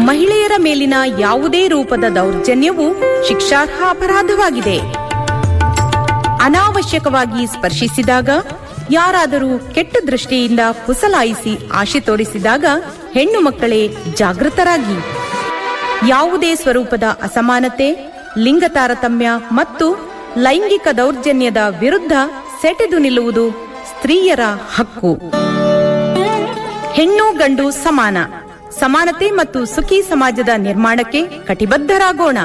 ಮಹಿಳೆಯರ ಮೇಲಿನ ಯಾವುದೇ ರೂಪದ ದೌರ್ಜನ್ಯವು ಶಿಕ್ಷಾರ್ಹ ಅಪರಾಧವಾಗಿದೆ ಅನಾವಶ್ಯಕವಾಗಿ ಸ್ಪರ್ಶಿಸಿದಾಗ ಯಾರಾದರೂ ಕೆಟ್ಟ ದೃಷ್ಟಿಯಿಂದ ಪುಸಲಾಯಿಸಿ ಆಶೆ ತೋರಿಸಿದಾಗ ಹೆಣ್ಣು ಮಕ್ಕಳೇ ಜಾಗೃತರಾಗಿ ಯಾವುದೇ ಸ್ವರೂಪದ ಅಸಮಾನತೆ ಲಿಂಗ ತಾರತಮ್ಯ ಮತ್ತು ಲೈಂಗಿಕ ದೌರ್ಜನ್ಯದ ವಿರುದ್ಧ ಸೆಟೆದು ನಿಲ್ಲುವುದು ಸ್ತ್ರೀಯರ ಹಕ್ಕು ಹೆಣ್ಣು ಗಂಡು ಸಮಾನ ಸಮಾನತೆ ಮತ್ತು ಸುಖಿ ಸಮಾಜದ ನಿರ್ಮಾಣಕ್ಕೆ ಕಟಿಬದ್ಧರಾಗೋಣ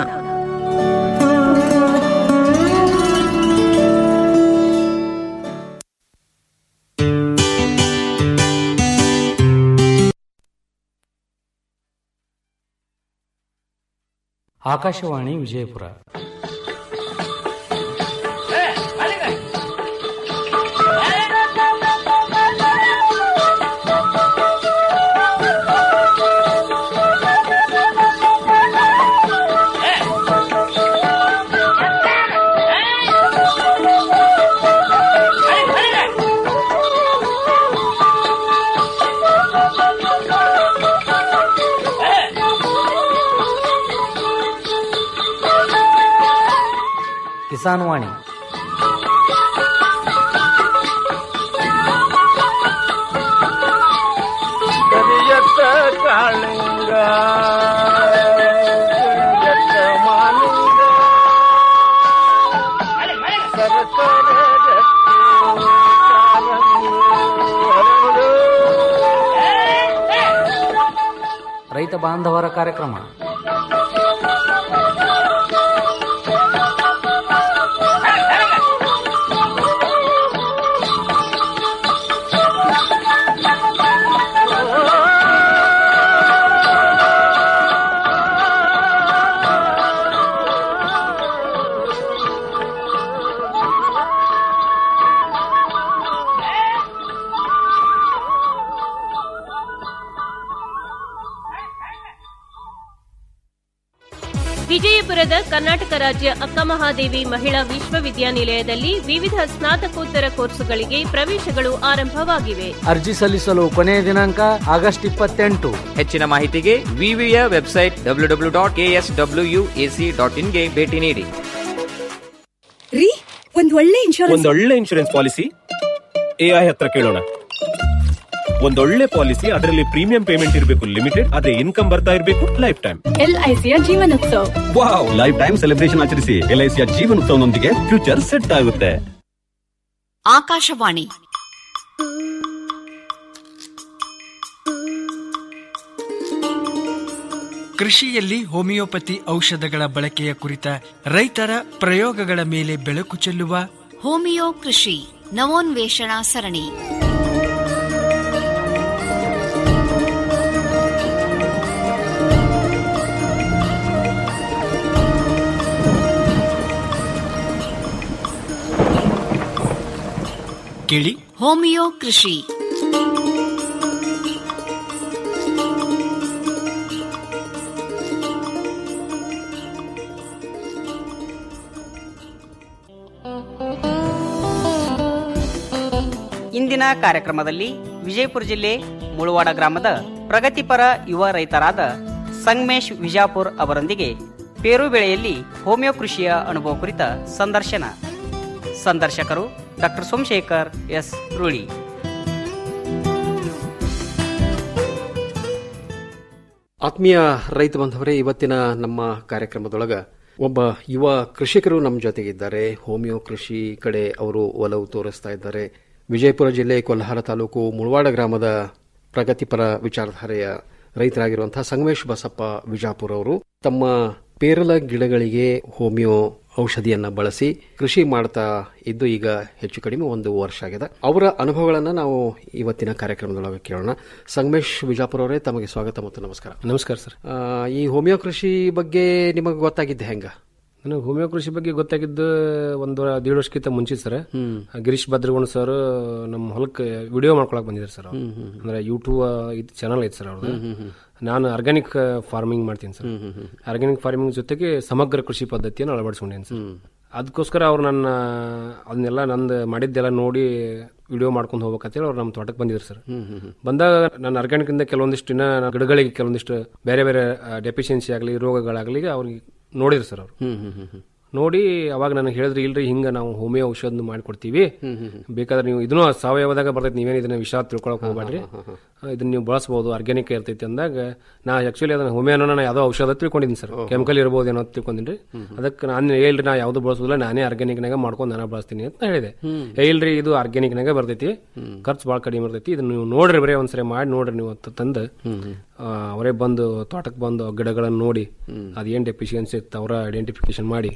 ಆಕಾಶವಾಣಿ ವಿಜಯಪುರ ಕಿಸಾನ್ ವಾಣಿ ಕರಿಯತ್ತ ಕಾಳಿಂಗ ಕರಿಯತ್ತ ಮಾಲಿಂಗ ಸರಸರ ರತ್ನ ಕಾಲಂದು ಹರಡು. ರೈತ ಬಾಂಧವರ ಕಾರ್ಯಕ್ರಮ ವಿಜಯಪುರದ ಕರ್ನಾಟಕ ರಾಜ್ಯ ಅಕ್ಕಮಹಾದೇವಿ ಮಹಿಳಾ ವಿಶ್ವವಿದ್ಯಾನಿಲಯದಲ್ಲಿ ವಿವಿಧ ಸ್ನಾತಕೋತ್ತರ ಕೋರ್ಸುಗಳಿಗೆ ಪ್ರವೇಶಗಳು ಆರಂಭವಾಗಿವೆ ಅರ್ಜಿ ಸಲ್ಲಿಸಲು ಕೊನೆಯ ದಿನಾಂಕ ಆಗಸ್ಟ್ ಇಪ್ಪತ್ತೆಂಟು ಹೆಚ್ಚಿನ ಮಾಹಿತಿಗೆ ವಿವಿಯ website W W dot S W A C dot ಇನ್ಗೆ ಭೇಟಿ ನೀಡಿ ರೀ ಒಂದ್ ಒಳ್ಳೆ ಇನ್ಶೂರೆನ್ಸ್ ಒಂದೊಳ್ಳೆ ಇನ್ಶೂರೆನ್ಸ್ ಪಾಲಿಸಿ ಎಐ ಹತ್ರ ಕೇಳೋಣ ಒಂದೊಳ್ಳೆ ಪಾಲಿಸಿ ಅದರಲ್ಲಿ ಪ್ರೀಮಿಯಂ ಪೇಮೆಂಟ್ ಇರಬೇಕು ಲಿಮಿಟೆಡ್ ಅದೇ ಇನ್ಕಮ್ ಬರ್ತಾ ಇರಬೇಕು ಲೈಫ್ ಟೈಮ್ ಎಲ್ಐಸಿಯ Jeevanotsava wow life time celebration ಆಚರಿಸಿ ಎಲ್ಐಸಿಯ ಜೀವನೋತ್ಸವನೊಂದಿಗೆ ಫ್ಯೂಚರ್ ಸೆಟ್ ಆಗುತ್ತೆ ಆಕಾಶವಾಣಿ ಕೃಷಿಯಲ್ಲಿ ಹೋಮಿಯೋಪತಿ ಔಷಧಗಳ ಬಳಕೆಯ ಕುರಿತ ರೈತರ ಪ್ರಯೋಗಗಳ ಮೇಲೆ ಬೆಳಕು ಚೆಲ್ಲುವ ಹೋಮಿಯೋ ಕೃಷಿ ನವೋನ್ವೇಷಣಾ ಸರಣಿ ಕೇಳಿ ಹೋಮಿಯೋ ಕೃಷಿ ಇಂದಿನ ಕಾರ್ಯಕ್ರಮದಲ್ಲಿ ವಿಜಯಪುರ ಜಿಲ್ಲೆ ಮುಳವಾಡ ಗ್ರಾಮದ ಪ್ರಗತಿಪರ ಯುವ ರೈತರಾದ ಸಂಗಮೇಶ್ ವಿಜಾಪುರ್ ಅವರೊಂದಿಗೆ ಪೇರು ಬೆಳೆಯಲ್ಲಿ ಹೋಮಿಯೋ ಕೃಷಿಯ ಅನುಭವ ಕುರಿತ ಸಂದರ್ಶನ ಸಂದರ್ಶಕರು ಡಾಕ್ಟರ್ ಸೋಮಶೇಖರ್ ಎಸ್ ರೂಳಿ ಆತ್ಮೀಯ ರೈತ ಬಾಂಧವರೇ ಇವತ್ತಿನ ನಮ್ಮ ಕಾರ್ಯಕ್ರಮದೊಳಗ ಒಬ್ಬ ಯುವ ಕೃಷಿಕರು ನಮ್ಮ ಜೊತೆಗಿದ್ದಾರೆ ಹೋಮಿಯೋ ಕೃಷಿ ಕಡೆ ಅವರು ಒಲವು ತೋರಿಸ್ತಾ ಇದ್ದಾರೆ ವಿಜಯಪುರ ಜಿಲ್ಲೆ ಕೊಲ್ಹಾರ ತಾಲೂಕು ಮುಳವಾಡ ಗ್ರಾಮದ ಪ್ರಗತಿಪರ ವಿಚಾರಧಾರೆಯ ರೈತರಾಗಿರುವಂತಹ ಸಂಗಮೇಶ್ ಬಸಪ್ಪ ವಿಜಾಪುರ ಅವರು ತಮ್ಮ ಪೇರಲ ಗಿಡಗಳಿಗೆ ಹೋಮಿಯೋ ಔಷಧಿಯನ್ನ ಬಳಸಿ ಕೃಷಿ ಮಾಡ್ತಾ ಇದ್ದು ಈಗ ಹೆಚ್ಚು ಕಡಿಮೆ ಒಂದು ವರ್ಷ ಆಗಿದೆ ಅವರ ಅನುಭವಗಳನ್ನ ನಾವು ಇವತ್ತಿನ ಕಾರ್ಯಕ್ರಮದೊಳಗೆ ಕೇಳೋಣ ಸಂಗಮೇಶ್ ವಿಜಾಪುರ ಅವರೇ ತಮಗೆ ಸ್ವಾಗತ ಮತ್ತು ನಮಸ್ಕಾರ ನಮಸ್ಕಾರ ಸರ್ ಆ, ಈ ಹೋಮಿಯೋ ಕೃಷಿ ಬಗ್ಗೆ ನಿಮಗೆ ಗೊತ್ತಾಗಿದ್ದೆ ಹೆಂಗ ನನಗೆ ಹೋಮಿಯೋ ಕೃಷಿ ಬಗ್ಗೆ ಗೊತ್ತಾಗಿದ್ದು ಒಂದು ದೇಡ್ ವರ್ಷಕ್ಕಿಂತ ಮುಂಚೆ ಸರ್ ಗಿರೀಶ್ ಭದ್ರಗುಣ ಸರ್ ನಮ್ಮ ಹೊಲಕ್ಕೆ ವಿಡಿಯೋ ಮಾಡ್ಕೊಳಕ್ ಬಂದಿದ್ದಾರೆ ಸರ್ ಅವ್ರು. ಅಂದ್ರೆ ಯೂಟ್ಯೂಬ್ ಇದು ಚಾನಲ್ ಐತೆ ಸರ್ ಅವ್ರದ್ದು ನಾನು ಆರ್ಗ್ಯಾನಿಕ್ ಫಾರ್ಮಿಂಗ್ ಮಾಡ್ತೀನಿ ಸರ್ ಆರ್ಗ್ಯಾನಿಕ್ ಫಾರ್ಮಿಂಗ್ ಜೊತೆಗೆ ಸಮಗ್ರ ಕೃಷಿ ಪದ್ಧತಿಯನ್ನು ಅಳವಡಿಸ್ಕೊಂಡೇನೆ ಸರ್ ಅದಕ್ಕೋಸ್ಕರ ಅವ್ರು ನನ್ನ ಅದನ್ನೆಲ್ಲ ನಂದು ಮಾಡಿದ್ದೆಲ್ಲ ನೋಡಿ ವಿಡಿಯೋ ಮಾಡ್ಕೊಂಡು ಹೋಗ್ಬೇಕಂತೇಳಿ ಅವ್ರು ನಮ್ಮ ತೋಟಕ್ಕೆ ಬಂದಿದ್ರು ಸರ್ ಬಂದಾಗ ನಾನು ಆರ್ಗ್ಯಾನಿಕ್ ಇಂದ ಕೆಲವೊಂದಿಷ್ಟು ಇನ್ನ ನಾನು ಗಿಡಗಳಿಗೆ ಕೆಲವೊಂದಿಷ್ಟು ಬೇರೆ ಬೇರೆ ಡೆಫಿಷಿಯನ್ಸಿ ಆಗಲಿ ರೋಗಗಳಾಗಲಿ ಅವ್ರಿಗೆ ನೋಡಿದ್ರು ಸರ್ ಅವರು ನೋಡಿ ಅವಾಗ ನನಗೆ ಹೇಳಿದ್ರಿ ಇಲ್ರಿ ಹಿಂಗ ನಾವು ಹೋಮಿಯೋ ಔಷಧ ಮಾಡಿಕೊಡ್ತೀವಿ ಬೇಕಾದ್ರೆ ನೀವು ಇದನ್ನು ಸಾವಯವದಾಗ ಬರ್ತೈತಿ ನೀವೇನು ಇದನ್ನ ವಿಷ ತಿಳ್ಕೊಳಕ್ ಹೋಗ್ಬೇಡ್ರಿ ಇದನ್ನ ನೀವು ಬಳಸಬಹುದು ಆರ್ಗ್ಯಾನಿಕ್ ಇರ್ತೈತಿ ಅಂದಾಗ ನಾ ಆಕ್ಚುಲಿ ಅದನ್ನ ಹೋಮಿಯೋನ ನಾ ಯಾವುದೋ ಔಷಧ ತಿಳ್ಕೊಂಡಿದ್ದೀನಿ ಸರ್ ಕೆಮಿಕಲ್ ಇರ್ಬೋದು ಏನೋ ತಿಳ್ಕೊಂಡಿನಿ ಅದಕ್ಕೆ ನಾನು ಹೇಳ್ರಿ ನಾ ಯಾವ್ದು ಬಳಸೋದಿಲ್ಲ ನಾನೇ ಆರ್ಗ್ಯಾನಿಕ್ ನಾಗ ಮಾಡ್ಕೊಂಡು ನಾನು ಬಳಸ್ತೀನಿ ಅಂತ ಹೇಳಿದೆ ಏ ಇಲ್ರಿ ಇದು ಆರ್ಗ್ಯಾನಿಕ್ ನಾಗ ಬರ್ತೈತಿ ಖರ್ಚು ಭಾಳ ಕಡಿಮೆ ಇರ್ತೈತಿ ಇದನ್ನ ನೀವು ನೋಡ್ರಿ ಬರೀ ಒಂದ್ಸರಿ ಮಾಡಿ ನೋಡ್ರಿ ನೀವು ಅಂತ ತಂದು ಆ, ಅವರೇ ಬಂದು ತೋಟಕ್ಕೆ ಬಂದು ಗಿಡಗಳನ್ನು ನೋಡಿ ಅದೇನ್ ಡೆಫಿಷಿಯನ್ಸಿ ಇತ್ತು ಅವರ ಐಡೆಂಟಿಫಿಕೇಶನ್ ಮಾಡಿ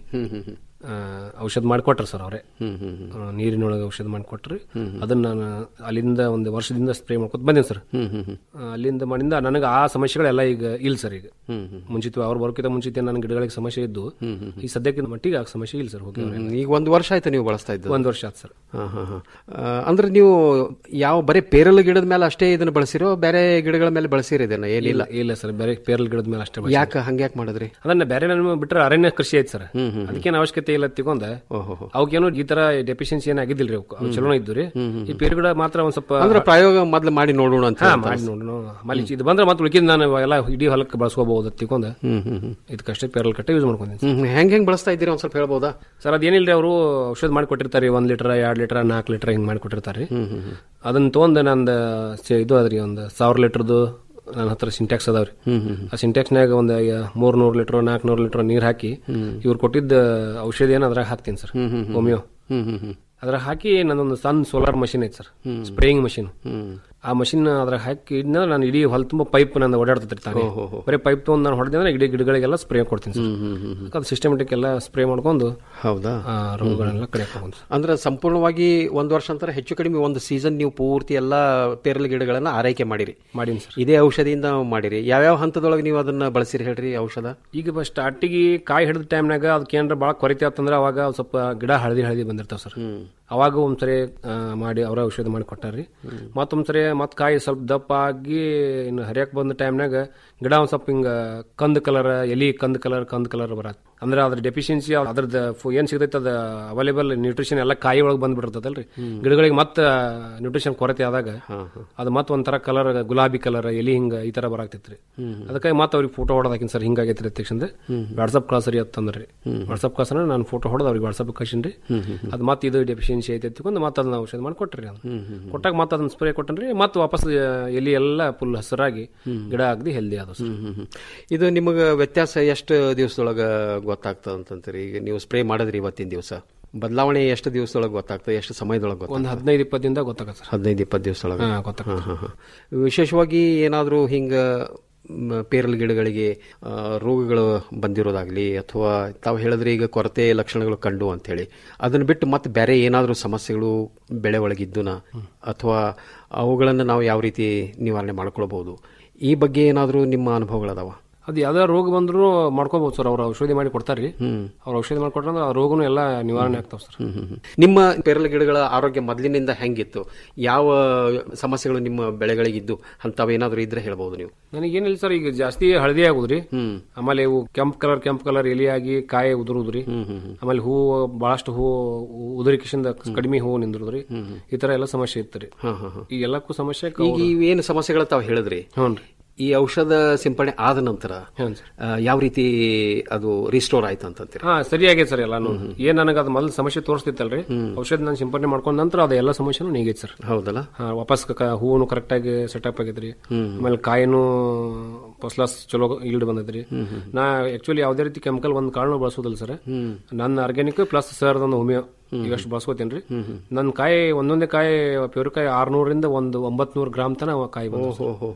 ಆ, ಔಷಧ ಮಾಡಿಕೊಟ್ರು ಸರ್ ಅವರೇ ನೀರಿನೊಳಗೆ ಔಷಧ ಮಾಡಿಕೊಟ್ರಿ ಅದನ್ನ ನಾನು ಅಲ್ಲಿಂದ ಒಂದು ವರ್ಷದಿಂದ ಸ್ಪ್ರೇ ಮಾಡ್ಕೊತ ಬಂದೇನೆ ಸರ್ ಆ, ಅಲ್ಲಿಂದ ಮಾಡಿಂದ ನನಗೆ ಆ ಸಮಸ್ಯೆಗಳೆಲ್ಲ ಈಗ ಇಲ್ಲ ಸರ್ ಈಗ ಮುಂಚಿತ ಅವ್ರು ಬರೋಕ್ಕಿಂತ ಮುಂಚಿತ ನನ್ನ ಗಿಡಗಳಿಗೆ ಸಮಸ್ಯೆ ಇದ್ದು ಈ ಸದ್ಯಕ್ಕಿಂತ ಮಟ್ಟಿಗೆ ಆ ಸಮಸ್ಯೆ ಇಲ್ಲ ಸರ್ ಹೋಗಿ ಈಗ ಒಂದು ವರ್ಷ ಆಯ್ತು ನೀವು ಬಳಸ್ತಾ ಇದ್ದು ಒಂದು ವರ್ಷ ಆಯ್ತು ಸರ್ ಹಾ, ಹಾ, ಹಾ. ಆ, ಅಂದ್ರೆ ನೀವು ಯಾವ ಬರೀ ಪೇರಲ ಗಿಡದ ಮೇಲೆ ಅಷ್ಟೇ ಇದನ್ನ ಬಳಸಿರೋ ಬೇರೆ ಗಿಡಗಳ ಮೇಲೆ ಬಳಸಿರಿ ಇದನ್ನ ಏನಿಲ್ಲ ಇಲ್ಲ ಸರ್ ಬೇರೆ ಪೇರಲ್ ಗಿಡದ ಮೇಲೆ ಅಷ್ಟೇ ಯಾಕೆ ಹಂಗ್ಯಾಕ್ ಮಾಡಿದ್ರಿ ಅದನ್ನ ಬೇರೆ ನನ್ನ ಬಿಟ್ರೆ ಅರಣ್ಯ ಕೃಷಿ ಐತೆ ಸರ್ ಅದಕ್ಕೇನು ಅವಶ್ಯಕತೆ ಇಲ್ಲ ತಿಕೊಂಡ ಅವಕ್ಕೇನು ಈ ತರ ಡೆಫಿಷಿಯನ್ಸಿ ಏನ್ ಆಗಿದ್ದಿಲ್ರಿ ಅವಕ್ಕೆ ಅವು ಚಲೋ ಇದ್ದು ರೀ ಈ ಪೇರು ಗಿಡ ಮಾತ್ರ ಒಂದ್ ಸ್ವಲ್ಪ ಅಂದ್ರೆ ಪ್ರಯೋಗ ಮೊದ್ಲು ಮಾಡಿ ನೋಡೋಣ ಅಂತ ಹಾ ಹೇಳ್ತಾರೆ. ಮಾಡಿ ನೋಡೋಣ ಆಮೇಲೆ ಇದು ಬಂದ್ರೆ ಮತ್ತೆ ಉಳಿಕಿದ ನಾನು ಎಲ್ಲ ಇಡೀ ಹೊಲಕ್ಕೆ ಬಳಸ್ಕೋಬಹುದು ತಿಕೊಂಡ ಇದಕ್ಕಷ್ಟೇ ಪೇರಲ್ ಕಟ್ಟೆ ಯೂಸ್ ಮಾಡ್ಕೊಂತೀನಿ ಹ್ಮ್, ಹ್ಮ್. ಹೆಂಗ್ ಹೆಂಗ್ ಬಳಸ್ತಾ ಇದ್ದೀರಿ ಒಂದ್ ಸ್ವಲ್ಪ ಹೇಳ್ಬೋದಾ ಸರ್ ಅದೇನಿಲ್ರಿ ಅವರು ಔಷಧ ಮಾಡಿ ಕೊಟ್ಟಿರ್ತಾರೆ ಒಂದ್ ಲೀಟರ್ ಎರಡ್ ಲೀಟರ್ ನಾಲ್ಕು ಲೀಟರ್ ಹಿಂಗ್ ಮಾಡಿ ಕೊಟ್ಟಿರ್ತಾರೆ ಅದನ್ನ ತೊಗೊಂಡ್ ನಂದು ಸ- ಇದು ಅದ್ರಿ ಒಂದು ಸಾವಿರ ಲೀಟರ್ದು ನನ್ನ ಹತ್ರ ಸಿಂಟ್ಯಾಕ್ಸ್ ಅದಾವ್ರಿ ಆ ಸಿಂಟ್ಯಾಕ್ಸ್ನಾಗ ಒಂದು ಮೂರ್ ನೂರ್ ಲೀಟರ್ ನಾಲ್ಕು ನೂರ್ ಲೀಟರ್ ನೀರ್ ಹಾಕಿ ಇವ್ರು ಕೊಟ್ಟಿದ್ದ ಔಷಧಿ ಏನ್ ಅದ್ರಾಗ ಹಾಕ್ತೀನಿ ಸರ್ ಹೋಮಿಯೋ ಅದ್ರ ಹಾಕಿ ನನ್ನೊಂದು ಸಣ್ಣ ಸೋಲಾರ್ ಮಷಿನ್ ಐತೆ ಸರ್ ಸ್ಪ್ರೇಯಿಂಗ್ ಮಷಿನ್ ಆ ಮಷಿನ್ ಅದ್ರಾಗ ಹಾಕಿ ಇದ್ನ ನಾನು ಇಡೀ ಹೊಲ ತುಂಬ ಪೈಪ್ ನಂದು ಓಡಾಡ್ತೈತ್ರಿ ತಾನೇ ಬರೀ ಪೈಪ್ ತೊಗೊಂಡು ನಾನು ಹೊಡೆದೆ ಅಂದ್ರೆ ಇಡೀ ಗಿಡಗಳಿಗೆಲ್ಲ ಸ್ಪ್ರೇ ಕೊಡ್ತೀನಿ ಸರ್ ಅದು ಸಿಸ್ಟಮೆಟಿಕ್ ಎಲ್ಲ ಸ್ಪ್ರೇ ಮಾಡ್ಕೊಂಡು ಹೌದಾ ಆ ರೋಗಗಳೆಲ್ಲ ಕಡೆ ಹಾಕೊಂಡು ಸರ್ ಅಂದ್ರೆ ಸಂಪೂರ್ಣವಾಗಿ ಒಂದು ವರ್ಷ ಅಂತರ ಹೆಚ್ಚು ಕಡಿಮೆ ಒಂದು ಸೀಸನ್ ನೀವು ಪೂರ್ತಿ ಎಲ್ಲ ಪೇರಲ ಗಿಡಗಳನ್ನ ಆರೈಕೆ ಮಾಡಿರಿ ಮಾಡೀನಿ ಸರ್ ಇದೇ ಔಷಧಿಯಿಂದ ಮಾಡಿರಿ ಯಾವ್ಯಾವ ಹಂತದೊಳಗೆ ನೀವು ಅದನ್ನ ಬಳಸಿರಿ ಹೇಳ್ರಿ ಔಷಧ ಈಗ ಸ್ಟಾರ್ಟಿಗೆ ಕಾಯಿ ಹಿಡಿದ ಟೈಮ್ನಾಗ ಅದಕ್ಕೆ ಏನಾರ ಭಾಳ ಕೊರತೆ ಆತಂದ್ರೆ ಅವಾಗ ಒಂದ್ ಸ್ವಲ್ಪ ಗಿಡ ಹಳದಿ ಹಳದಿ ಬಂದಿರ್ತಾವ ಸರ್ ಅವಾಗ ಒಂದ್ಸರಿ ಆ, ಮಾಡಿ ಅವರ ಔಷಧ ಮಾಡಿ ಕೊಟ್ಟಾರ್ರಿ ಮತ್ತೊಂದ್ಸರಿ ಮತ್ ಕಾಯಿ ಸ್ವಲ್ಪ ದಪ್ಪ ಆಗಿ ಇನ್ನು ಹರಿಯಕ್ ಬಂದ ಟೈಮ್ನಾಗ ಗಿಡ ಒಂದ್ ಸ್ವಲ್ಪ ಹಿಂಗ ಕಂದ್ ಕಲರ್ ಎಲಿ ಕಂದ್ ಕಲರ್ ಕಂದ್ ಕಲರ್ ಬರತ್ ಅಂದ್ರೆ ಅದ್ರ ಡೆಫಿಷಿಯನ್ಸಿ ಅದ್ರದ್ದು ಫು- ಏನ್ ಸಿಗತೈತೆ ಅದ ಅವೈಲೇಬಲ್ ನ್ಯೂಟ್ರಿಷನ್ ಎಲ್ಲ ಕಾಯಿ ಒಳಗೆ ಬಂದ್ಬಿಡ್ತದಲ್ರಿ ಗಿಡಗಳಿಗೆ ಮತ್ತೆ ನ್ಯೂಟ್ರಿಷನ್ ಕೊರತೆ ಆದಾಗ ಅದು ಮತ್ತೆ ಒಂಥರ ಕಲರ್ ಗುಲಾಬಿ ಕಲರ್ ಎಲಿ ಹಿಂಗ ಈ ತರ ಬರಾಕ್ತಿತ್ರಿ ಅದಕ್ಕಾಗಿ ಮತ್ತೆ ಅವ್ರಿಗೆ ಫೋಟೋ ಹೊಡೋದಾಕಿನ್ ಸರ್ ಹಿಂಗಾಗೈತ್ರಿ ತಕ್ಷಣ ವಾಟ್ಸಪ್ ಕಳ್ಸರಿ ಅಂತಂದ್ರಿ ವಾಟ್ಸಪ್ ಕಳ್ಸನ ನಾನು ಫೋಟೋ ಹೊಡೆದು ಅವ್ರಿಗೆ ವಾಟ್ಸಪ್ ಕಳ್ಸಿನ್ರಿ ಅದು ಮತ್ತೆ ಇದು ಡೆಫಿಷಿಯನ್ಸಿ ಐತೆ ತಿಳ್ಕೊಂಡು ಮತ್ತೆ ಅದನ್ನ ಔಷಧ ಮಾಡಿ ಕೊಟ್ರಿ ಅದು ಕೊಟ್ಟಾಗ ಮತ್ತೆ ಅದನ್ನ ಸ್ಪ್ರೇ ಕೊಟ್ಟನ್ರಿ ಮತ್ತೆ ವಾಪಸ್ ಆ, ಎಲಿ ಎಲ್ಲ ಫುಲ್ ಹಸಿರಾಗಿ ಗಿಡ ಆಗದಿ ಹೆಲ್ದಿ ಆದ ಸರ್ ಇದು ನಿಮಗೆ ವ್ಯತ್ಯಾಸ ಎಷ್ಟು ದಿವಸದೊಳಗ ಗೊತ್ತಾಗ್ತದ ಅಂತಂತೀರಿ ಈಗ ನೀವು ಸ್ಪ್ರೇ ಮಾಡಿದ್ರಿ ಇವತ್ತಿನ ದಿವಸ ಬದಲಾವಣೆ ಎಷ್ಟು ದಿವಸದೊಳಗೆ ಗೊತ್ತಾಗ್ತದೆ ಎಷ್ಟು ಸಮಯದೊಳಗೆ ಒಂದು ಗೊತ್ತಾಗ್ತದೆ ಹದಿನೈದು ಇಪ್ಪತ್ತು ದಿನದಾಗ ಗೊತ್ತಾಗತ್ತೆ ಸರ್ ಹದಿನೈದು ಇಪ್ಪತ್ತು ದಿವಸದೊಳಗೆ ಹಾ, ಗೊತ್ತಾಗ್ತದೆ. ಹಾ, ಹಾ, ಹಾ. ವಿಶೇಷವಾಗಿ ಏನಾದರೂ ಹಿಂಗ ಮ್, ಪೇರಲ ಗಿಡಗಳಿಗೆ ಆ, ರೋಗಗಳು ಬಂದಿರೋದಾಗ್ಲಿ ಅಥವಾ ತಾವು ಹೇಳಿದ್ರೆ ಈಗ ಕೊರತೆ ಲಕ್ಷಣಗಳು ಕಂಡು ಅಂತ ಹೇಳಿ ಅದನ್ನ ಬಿಟ್ಟು ಮತ್ತೆ ಬೇರೆ ಏನಾದರೂ ಸಮಸ್ಯೆಗಳು ಬೆಳೆ ಒಳಗಿದ್ದುನ ಅಥವಾ ಅವುಗಳನ್ನು ನಾವು ಯಾವ ರೀತಿ ನಿವಾರಣೆ ಮಾಡ್ಕೊಳ್ಬಹುದು ಈ ಬಗ್ಗೆ ಏನಾದರೂ ನಿಮ್ಮ ಅನುಭವಗಳದಾವ ಅದು ಯಾವ್ದಾರ ರೋಗ ಬಂದ್ರು ಮಾಡ್ಕೋಬಹುದು ಸರ್ ಅವ್ರ ಔಷಧಿ ಮಾಡಿ ಕೊಡ್ತಾರ್ರಿ ಅವ್ರ ಔಷಧಿ ಮಾಡಿ ಕೊಟ್ರೆ ಆ ರೋಗನು ಎಲ್ಲ ನಿವಾರಣೆ ಆಗ್ತಾವ ಸರ್ ನಿಮ್ಮ ಪೇರಲ ಗಿಡಗಳ ಆರೋಗ್ಯ ಮೊದಲಿನಿಂದ ಹೆಂಗಿತ್ತು ಯಾವ ಸಮಸ್ಯೆಗಳು ನಿಮ್ಮ ಬೆಳೆಗಳಿಗಿದ್ದು ಅಂತಾವೇನಾದ್ರೂ ಇದ್ರೆ ಹೇಳ್ಬಹುದು ನೀವು ನನಗೇನಿಲ್ಲ ಸರ್ ಈಗ ಜಾಸ್ತಿ ಹಳದಿ ಆಗುದ್ರಿ ಆಮೇಲೆ ಇವು ಕೆಂಪ್ ಕಲರ್ ಕೆಂಪ್ ಕಲರ್ ಎಲಿಯಾಗಿ ಕಾಯಿ ಉದುರುದ್ರಿ ಆಮೇಲೆ ಹೂ ಬಹಳಷ್ಟು ಹೂ ಉದುರಿಕಿಸಿಂದ ಕಡಿಮೆ ಹೂ ನಿಂದ್ರುದ್ರಿ ಈ ತರ ಎಲ್ಲ ಸಮಸ್ಯೆ ಇತ್ತು ರೀ ಈ ಎಲ್ಲಕ್ಕೂ ಸಮಸ್ಯೆ ಈಗ ಇವೇನು ಸಮಸ್ಯೆಗಳು ತಾವು ಹೇಳಿದ್ರಿ ಹ್ಞೂನ್ರಿ ಈ ಔಷಧ ಸಿಂಪಡಣೆ ಆದ ನಂತರ ಆ, ಯಾವ ರೀತಿ ಅದು ರಿಸ್ಟೋರ್ ಆಯ್ತು ಅಂತಂತೀರಿ ಹಾ ಸರಿ ಆಗೈತೆ ಸರ್ ಎಲ್ಲಾನು ಏನ್ ನನಗೆ ಅದು ಮೊದಲು ಸಮಸ್ಯೆ ತೋರಿಸ್ತಿತ್ತಲ್ರಿ ಔಷಧ ನಾನು ಸಿಂಪಡಣೆ ಮಾಡ್ಕೊಂಡ ನಂತರ ಅದು ಎಲ್ಲ ಸಮಸ್ಯೆನೂ ನೀಗೈತೆ ಸರ್ ಹೌದಲ್ಲ ಹಾ, ವಾಪಸ್ ಕ- ಹೂನು ಕರೆಕ್ಟ್ ಆಗಿ ಸೆಟಪ್ ಆಗೈತ್ರಿ ಆಮೇಲೆ ಕಾಯಿನೂ ಫಸ್ಲಾಸ್ ಚಲೋ ಈಲ್ಡ್ ಬಂದೈತ್ರಿ ನಾ ಆಕ್ಚುಲಿ ಯಾವ್ದೇ ರೀತಿ ಕೆಮಿಕಲ್ ಒಂದ್ ಕಾಳನು ಬಳಸೋದಿಲ್ಲ ಸರ್ ನನ್ನ ಆರ್ಗ್ಯಾನಿಕ್ ಪ್ಲಸ್ ಸರ್ ಒಂದು ಹೋಮಿಯೋ ಇವಷ್ಟು ಬಳಸ್ಕೋತೇನ್ರಿ ನನ್ನ ಕಾಯಿ ಒಂದೊಂದೇ ಕಾಯಿ ಪ್ಯೂರ್ ಕಾಯಿ ಆರ್ನೂರಿಂದ ಒಂದು ಒಂಬತ್ ನೂರು ಗ್ರಾಮ್ ತನ ಕಾಯಿ ಬಂದು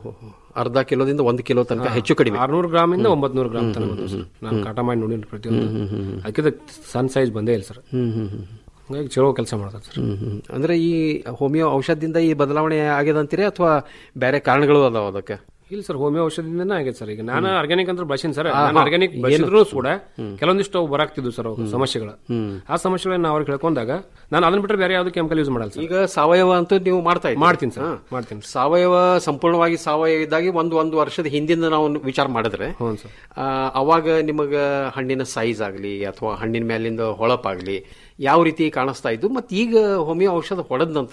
ಅರ್ಧ ಕಿಲೋದಿಂದ ಒಂದು ಕಿಲೋ ತನಕ ಹೆಚ್ಚು ಕಡಿಮೆ ಆರ್ನೂರು ಗ್ರಾಮ್ ಇಂದ ಒಂಬತ್ ನೂರು ಗ್ರಾಮ್ ತನಕ ಬಂದವು ಸರ್ ನಾನು ಕಾಟ ಮಾಡಿ ನೋಡಿನಿ ಪ್ರತಿಯೊಂದು ಅದಕ್ಕೆ ಸಣ್ಣ ಸೈಜ್ ಬಂದೇ ಇಲ್ಲ ಸರ್ ಹಂಗಾಗಿ ಚಲೋ ಕೆಲಸ ಮಾಡ್ತಾರೆ ಸರ್ ಹ್ಮ್, ಹ್ಮ್. ಅಂದ್ರೆ ಈ ಹೋಮಿಯೋ ಔಷಧದಿಂದ ಈ ಬದಲಾವಣೆ ಆಗ್ಯದ ಅಂತೀರಿ ಅಥವಾ ಬೇರೆ ಕಾರಣಗಳು ಅದಾವ ಅದಕ್ಕೆ ಇಲ್ಲ ಸರ್ ಹೋಮಿಯೋ ಔಷಧಿಯಿಂದನೇ ಆಗೈತೆ ಸರ್ ಈಗ ನಾನು ಆರ್ಗ್ಯಾನಿಕ್ ಅಂತ ಬಳಸಿನಿ ಸರ್ ಆ, ನಾನು ಹಾ. ಆರ್ಗ್ಯಾನಿಕ್ ಏನು? ಬಳಸಿದ್ರು ಕೂಡ ಕೆಲವೊಂದಿಷ್ಟು ಅವು ಬರಾಕ್ತಿದ್ವು ಸರ್ ಅವು ಸಮಸ್ಯೆಗಳು ಆ ಸಮಸ್ಯೆಗಳನ್ನ ಅವ್ರಿಗೆ ಹೇಳ್ಕೊಂಡಾಗ ನಾನು ಅದನ್ನ ಬಿಟ್ಟರೆ ಬೇರೆ ಯಾವ್ದು ಕೆಮಿಕಲ್ ಯೂಸ್ ಮಾಡಲ್ಲ ಸರ್ ಈಗ ಸಾವಯವ ಅಂತೂ ನೀವು ಮಾಡ್ತಾ ಇದ್ದೀರಿ. ಮಾಡ್ತೀನಿ ಸರ್ ಹಾ. ಮಾಡ್ತೀನಿ ಸಾವಯವ ಸಂಪೂರ್ಣವಾಗಿ ಸಾವಯವ ಇದ್ದಾಗಿ ಒಂದು ಒಂದು ವರ್ಷದ ಹಿಂದಿಂದ ನಾವು ವಿಚಾರ ಮಾಡಿದ್ರೆ ಹ್ಞೂ ಸರ್ ಆ, ಅವಾಗ ನಿಮಗ ಹಣ್ಣಿನ ಸೈಜ್ ಆಗಲಿ ಅಥವಾ ಹಣ್ಣಿನ ಮೇಲಿಂದ ಹೊಳಪಾಗ್ಲಿ ಯಾವ ರೀತಿ ಕಾಣಿಸ್ತಾ ಇದ್ದು ಮತ್ತೆ ಈಗ ಹೋಮಿಯೋ ಔಷಧ ಹೊಡೆದ ನಂತರ